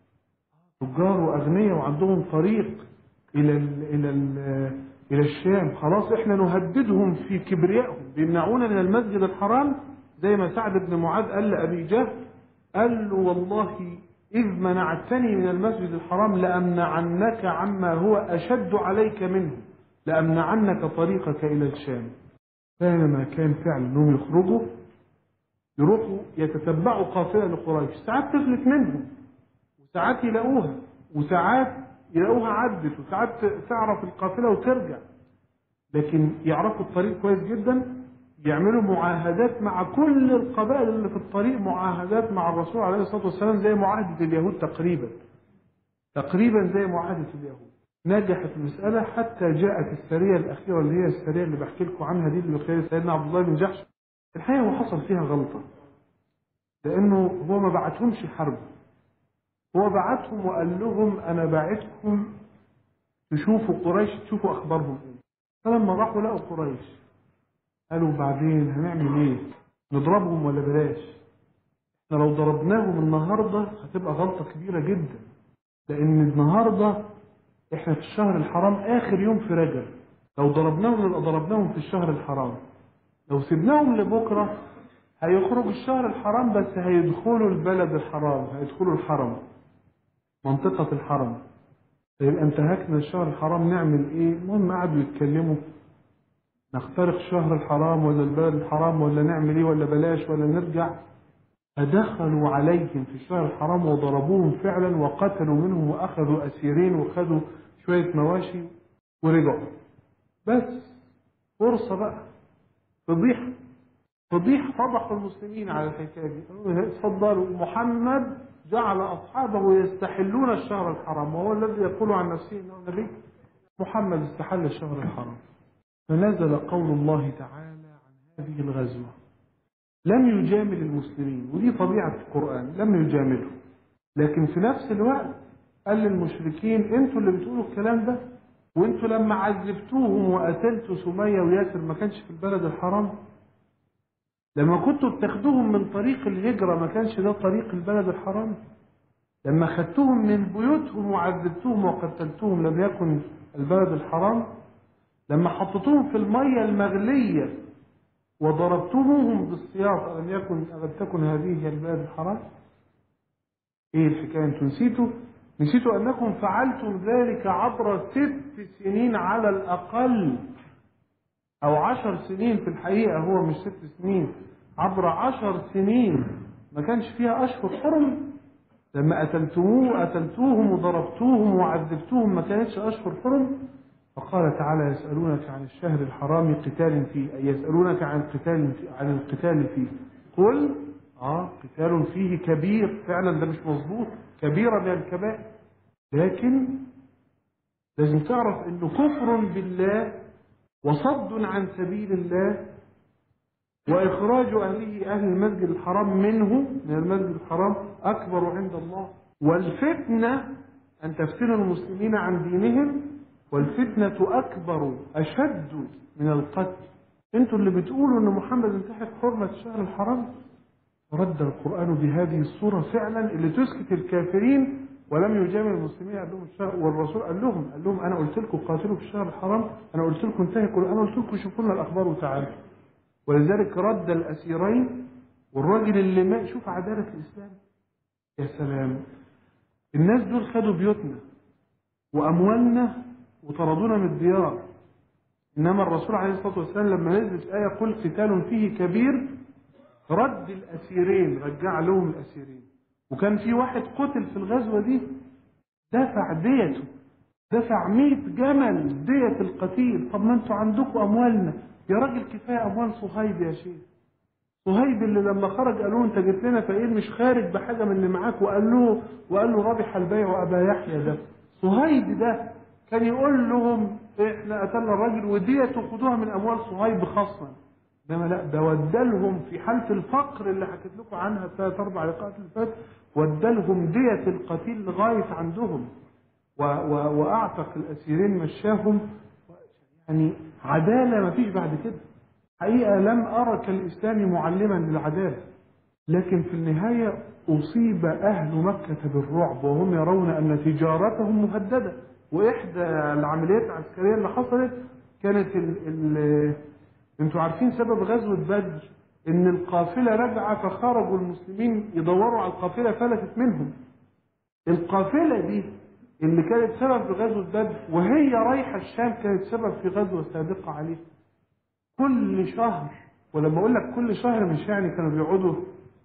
تجار واغنياء وعندهم طريق الى ال الى ال الى الشام خلاص احنا نهددهم في كبريائهم بيمنعونا من المسجد الحرام زي ما سعد بن معاذ قال لأبي جهل قال له والله إذ منعتني من المسجد الحرام لأمنعنك عما هو أشد عليك منه لأمنعنك طريقك إلى الشام فما كان فعلا أنهم يخرجوا يروحوا يتتبعوا قافلة لقريش ساعات تفلت منهم وساعات يلاقوها وساعات يلاقوها عدت وساعات تعرف القافلة وترجع لكن يعرفوا الطريق كويس جدا يعملوا معاهدات مع كل القبائل اللي في الطريق معاهدات مع الرسول عليه الصلاه والسلام زي معاهده اليهود تقريبا تقريبا زي معاهده اليهود نجحت المساله حتى جاءت السريه الاخيره اللي هي السريه اللي بحكي لكم عنها دي اللي بخير سيدنا عبد الله بن جحش الحقيقه هو حصل فيها غلطه لانه هو ما بعتهمش حرب هو بعتهم وقال لهم انا باعتكم تشوفوا قريش تشوفوا اخبارهم ايه فلما راحوا لقوا قريش قالوا بعدين هنعمل ايه نضربهم ولا بلاش احنا لو ضربناهم النهارده هتبقى غلطه كبيره جدا لان النهارده احنا في الشهر الحرام اخر يوم في رجب لو ضربناهم يبقى ضربناهم في الشهر الحرام لو سيبناهم لبكره هيخرج الشهر الحرام بس هيدخلوا البلد الحرام هيدخلوا الحرم منطقة الحرم فيبقى انتهكنا الشهر الحرام نعمل ايه؟ المهم قعدوا يتكلموا نخترق الشهر الحرام ولا البلد الحرام ولا نعمل ايه ولا بلاش ولا نرجع فدخلوا عليهم في الشهر الحرام وضربوهم فعلا وقتلوا منهم واخذوا اسيرين وخذوا شويه مواشي ورجعوا بس فرصه بقى فضيحه فضيحه فضحوا المسلمين على الحكايه دي قالوا اتفضلوا محمد جعل اصحابه يستحلون الشهر الحرام وهو الذي يقول عن نفسه انه نبي محمد استحل الشهر الحرام فنزل قول الله تعالى عن هذه الغزوة لم يجامل المسلمين ودي طبيعة القرآن لم يجاملهم لكن في نفس الوقت قال للمشركين انتوا اللي بتقولوا الكلام ده وانتوا لما عذبتوهم وقتلتوا سمية وياسر ما كانش في البلد الحرام لما كنتوا بتاخدوهم من طريق الهجرة ما كانش ده طريق البلد الحرام لما خدتوهم من بيوتهم وعذبتوهم وقتلتوهم لم يكن البلد الحرام لما حطيتوهم في المية المغلية وضربتموهم بالسياط ألم يكن ألم تكن هذه هي البلد الحرام؟ إيه الحكاية أنتم نسيتوا؟ نسيتوا أنكم فعلتم ذلك عبر ست سنين على الأقل أو عشر سنين في الحقيقة هو مش ست سنين عبر عشر سنين ما كانش فيها أشهر حرم لما قتلتموه قتلتوهم وضربتوهم وعذبتوهم ما كانتش أشهر حرم فقال تعالى يسألونك عن الشهر الحرام قتال فيه أي يسألونك عن القتال فيه عن القتال فيه قل اه قتال فيه كبير فعلا ده مش مظبوط كبيرة من الكبائر لكن لازم تعرف انه كفر بالله وصد عن سبيل الله وإخراج أهله أهل المسجد الحرام منه من المسجد الحرام أكبر عند الله والفتنة أن تفتنوا المسلمين عن دينهم والفتنة أكبر أشد من القتل أنتوا اللي بتقولوا أن محمد انتهك حرمة الشهر الحرام رد القرآن بهذه الصورة فعلا اللي تسكت الكافرين ولم يجامل المسلمين قال لهم الشهر والرسول قال لهم قال لهم أنا قلت لكم قاتلوا في الشهر الحرام أنا قلت لكم انتهكوا أنا قلت لكم شوفوا لنا الأخبار وتعالوا ولذلك رد الأسيرين والراجل اللي ما شوف عدالة الإسلام يا سلام الناس دول خدوا بيوتنا وأموالنا وطردونا من الديار إنما الرسول عليه الصلاة والسلام لما نزلت آية قل قتال فيه كبير رد الأسيرين رجع لهم الأسيرين وكان في واحد قتل في الغزوة دي دفع ديته دفع 100 جمل دية القتيل طب ما انتوا عندكم أموالنا يا راجل كفاية أموال صهيب يا شيخ صهيب اللي لما خرج قالوا له انت جبت لنا فقير مش خارج بحاجة من اللي معاك وقال له وقال له ربح البيع أبا يحيى ده صهيب ده كان يقول لهم احنا قتلنا الراجل وديته خدوها من أموال صهيب خاصة انما لا ده ودلهم في حالة الفقر اللي حكيت لكم عنها ثلاث أربع لقاءات اللي فاتت ودلهم دية القتيل لغاية عندهم و و وأعتق الأسيرين مشاهم يعني عدالة ما فيش بعد كده حقيقة لم أرى كالإسلام معلما للعدالة لكن في النهاية أصيب أهل مكة بالرعب وهم يرون أن تجارتهم مهددة وإحدى العمليات العسكرية اللي حصلت كانت ال ال انتوا عارفين سبب غزوة بدر ان القافلة رجعة فخرجوا المسلمين يدوروا على القافلة فلتت منهم القافلة دي اللي كانت سبب في غزوة بدر وهي رايحة الشام كانت سبب في غزوة سابقة عليه كل شهر ولما اقول لك كل شهر مش يعني كانوا بيقعدوا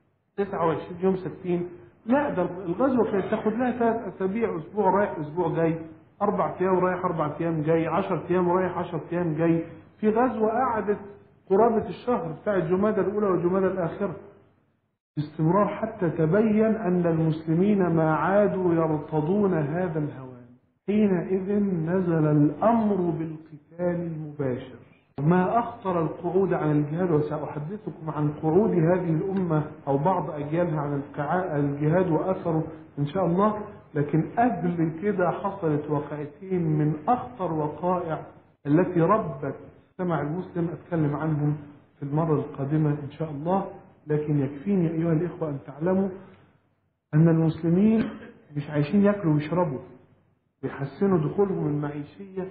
29 يوم ساكتين لا ده الغزوة كانت تاخد لها ثلاث اسابيع اسبوع رايح اسبوع جاي اربع ايام رايح اربع ايام جاي 10 ايام رايح 10 ايام جاي في غزوة قعدت قرابة الشهر بتاعت جمادى الأولى وجمادى الآخرة باستمرار حتى تبين أن المسلمين ما عادوا يرتضون هذا الهوان حينئذ نزل الأمر بالقتال المباشر ما أخطر القعود عن الجهاد وسأحدثكم عن قعود هذه الأمة أو بعض أجيالها عن الجهاد وأثره إن شاء الله لكن قبل كده حصلت وقعتين من أخطر وقائع التي ربت سمع المسلم أتكلم عنهم في المرة القادمة إن شاء الله لكن يكفيني أيها الإخوة أن تعلموا أن المسلمين مش عايشين يأكلوا ويشربوا ويحسنوا دخولهم المعيشية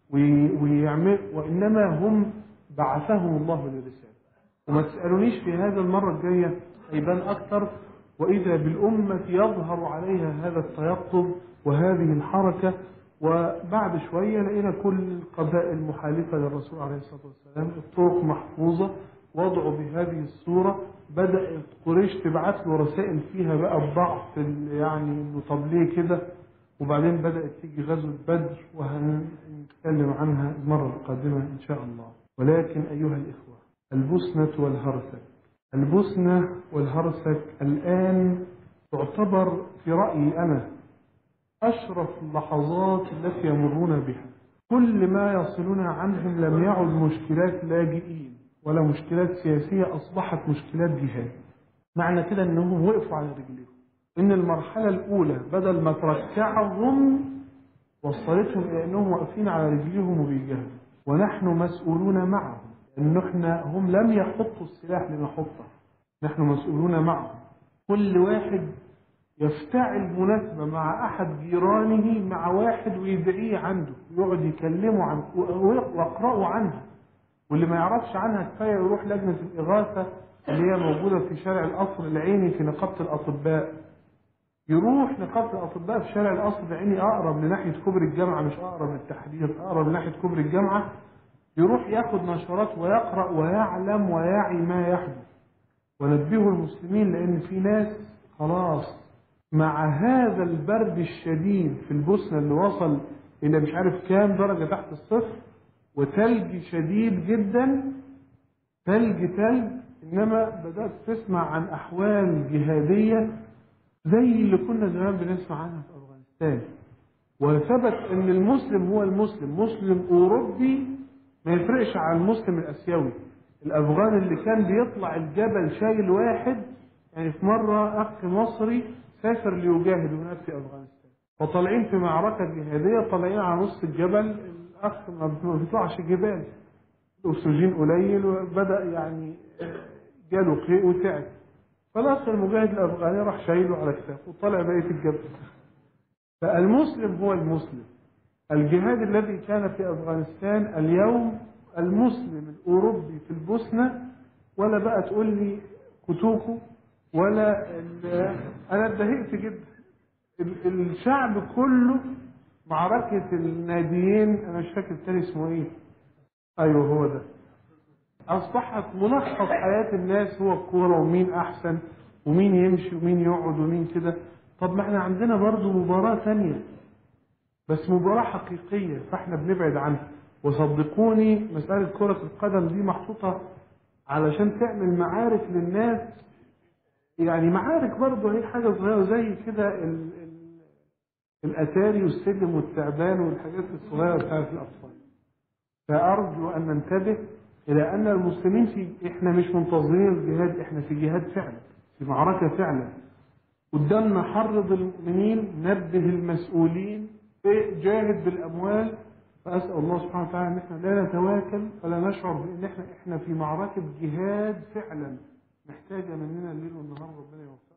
ويعمل وإنما هم بعثهم الله للرسالة وما تسألونيش في هذا المرة الجاية هيبان أكثر وإذا بالأمة يظهر عليها هذا التيقظ وهذه الحركة وبعد شوية لقينا كل القبائل المحالفة للرسول عليه الصلاة والسلام الطرق محفوظة وضعوا بهذه الصورة بدأت قريش تبعت له رسائل فيها بقى الضعف يعني انه طب ليه كده وبعدين بدأت تيجي غزوة بدر وهنتكلم عنها المرة القادمة إن شاء الله ولكن أيها الإخوة البسنة والهرسك البسنة والهرسك الآن تعتبر في رأيي أنا أشرف اللحظات التي يمرون بها كل ما يصلنا عنهم لم يعد مشكلات لاجئين ولا مشكلات سياسية أصبحت مشكلات جهاد معنى كده أنهم وقفوا على رجليهم إن المرحلة الأولى بدل ما تركعهم وصلتهم إلى أنهم واقفين على رجليهم وبيجاهدوا ونحن مسؤولون معهم ان احنا هم لم يحطوا السلاح لنحطه نحن مسؤولون معهم كل واحد يفتعل مناسبة مع أحد جيرانه مع واحد ويدعيه عنده ويقعد يكلمه عن ويقرأوا عنها واللي ما يعرفش عنها كفاية يروح لجنة الإغاثة اللي هي موجودة في شارع القصر العيني في نقابة الأطباء يروح نقابة الأطباء في شارع القصر العيني أقرب لناحية كوبري الجامعة مش أقرب للتحرير أقرب لناحية كوبري الجامعة يروح ياخد نشرات ويقرأ ويعلم ويعي ما يحدث ونبهه المسلمين لأن في ناس خلاص مع هذا البرد الشديد في البوسنة اللي وصل إلى مش عارف كام درجة تحت الصفر وتلج شديد جدا تلج تلج إنما بدأت تسمع عن أحوال جهادية زي اللي كنا زمان بنسمع عنها في أفغانستان وثبت أن المسلم هو المسلم مسلم أوروبي ما يفرقش عن المسلم الآسيوي الأفغان اللي كان بيطلع الجبل شايل واحد يعني في مرة أخ مصري سافر ليجاهد هناك في أفغانستان فطالعين في معركة جهادية طالعين على نص الجبل الأخ ما بيطلعش جبال الأكسجين قليل وبدأ يعني جاله قيء وتعب فالأخ المجاهد الأفغاني راح شايله على كتافه وطلع بقية الجبل فالمسلم هو المسلم الجهاد الذي كان في أفغانستان اليوم المسلم الأوروبي في البوسنة ولا بقى تقول لي كتوكو ولا أنا اتضايقت جدا الشعب كله معركة الناديين أنا مش فاكر التاني اسمه إيه أيوه هو ده أصبحت ملخص حياة الناس هو الكورة ومين أحسن ومين يمشي ومين يقعد ومين كده طب ما احنا عندنا برضو مباراة ثانية بس مباراة حقيقية فاحنا بنبعد عنها وصدقوني مسألة كرة القدم دي محطوطة علشان تعمل معارك للناس يعني معارك برضه هي حاجة صغيرة زي كده ال... ال... الأتاري والسلم والتعبان والحاجات الصغيرة بتاعت الأطفال فأرجو أن ننتبه إلى أن المسلمين في إحنا مش منتظرين الجهاد إحنا في جهاد فعلا في معركة فعلا قدامنا حرض المؤمنين نبه المسؤولين جاهد بالأموال فأسأل الله سبحانه وتعالى أن احنا لا نتواكل ولا نشعر بأن احنا احنا في معركة جهاد فعلا محتاجة مننا الليل والنهار ربنا يوفقنا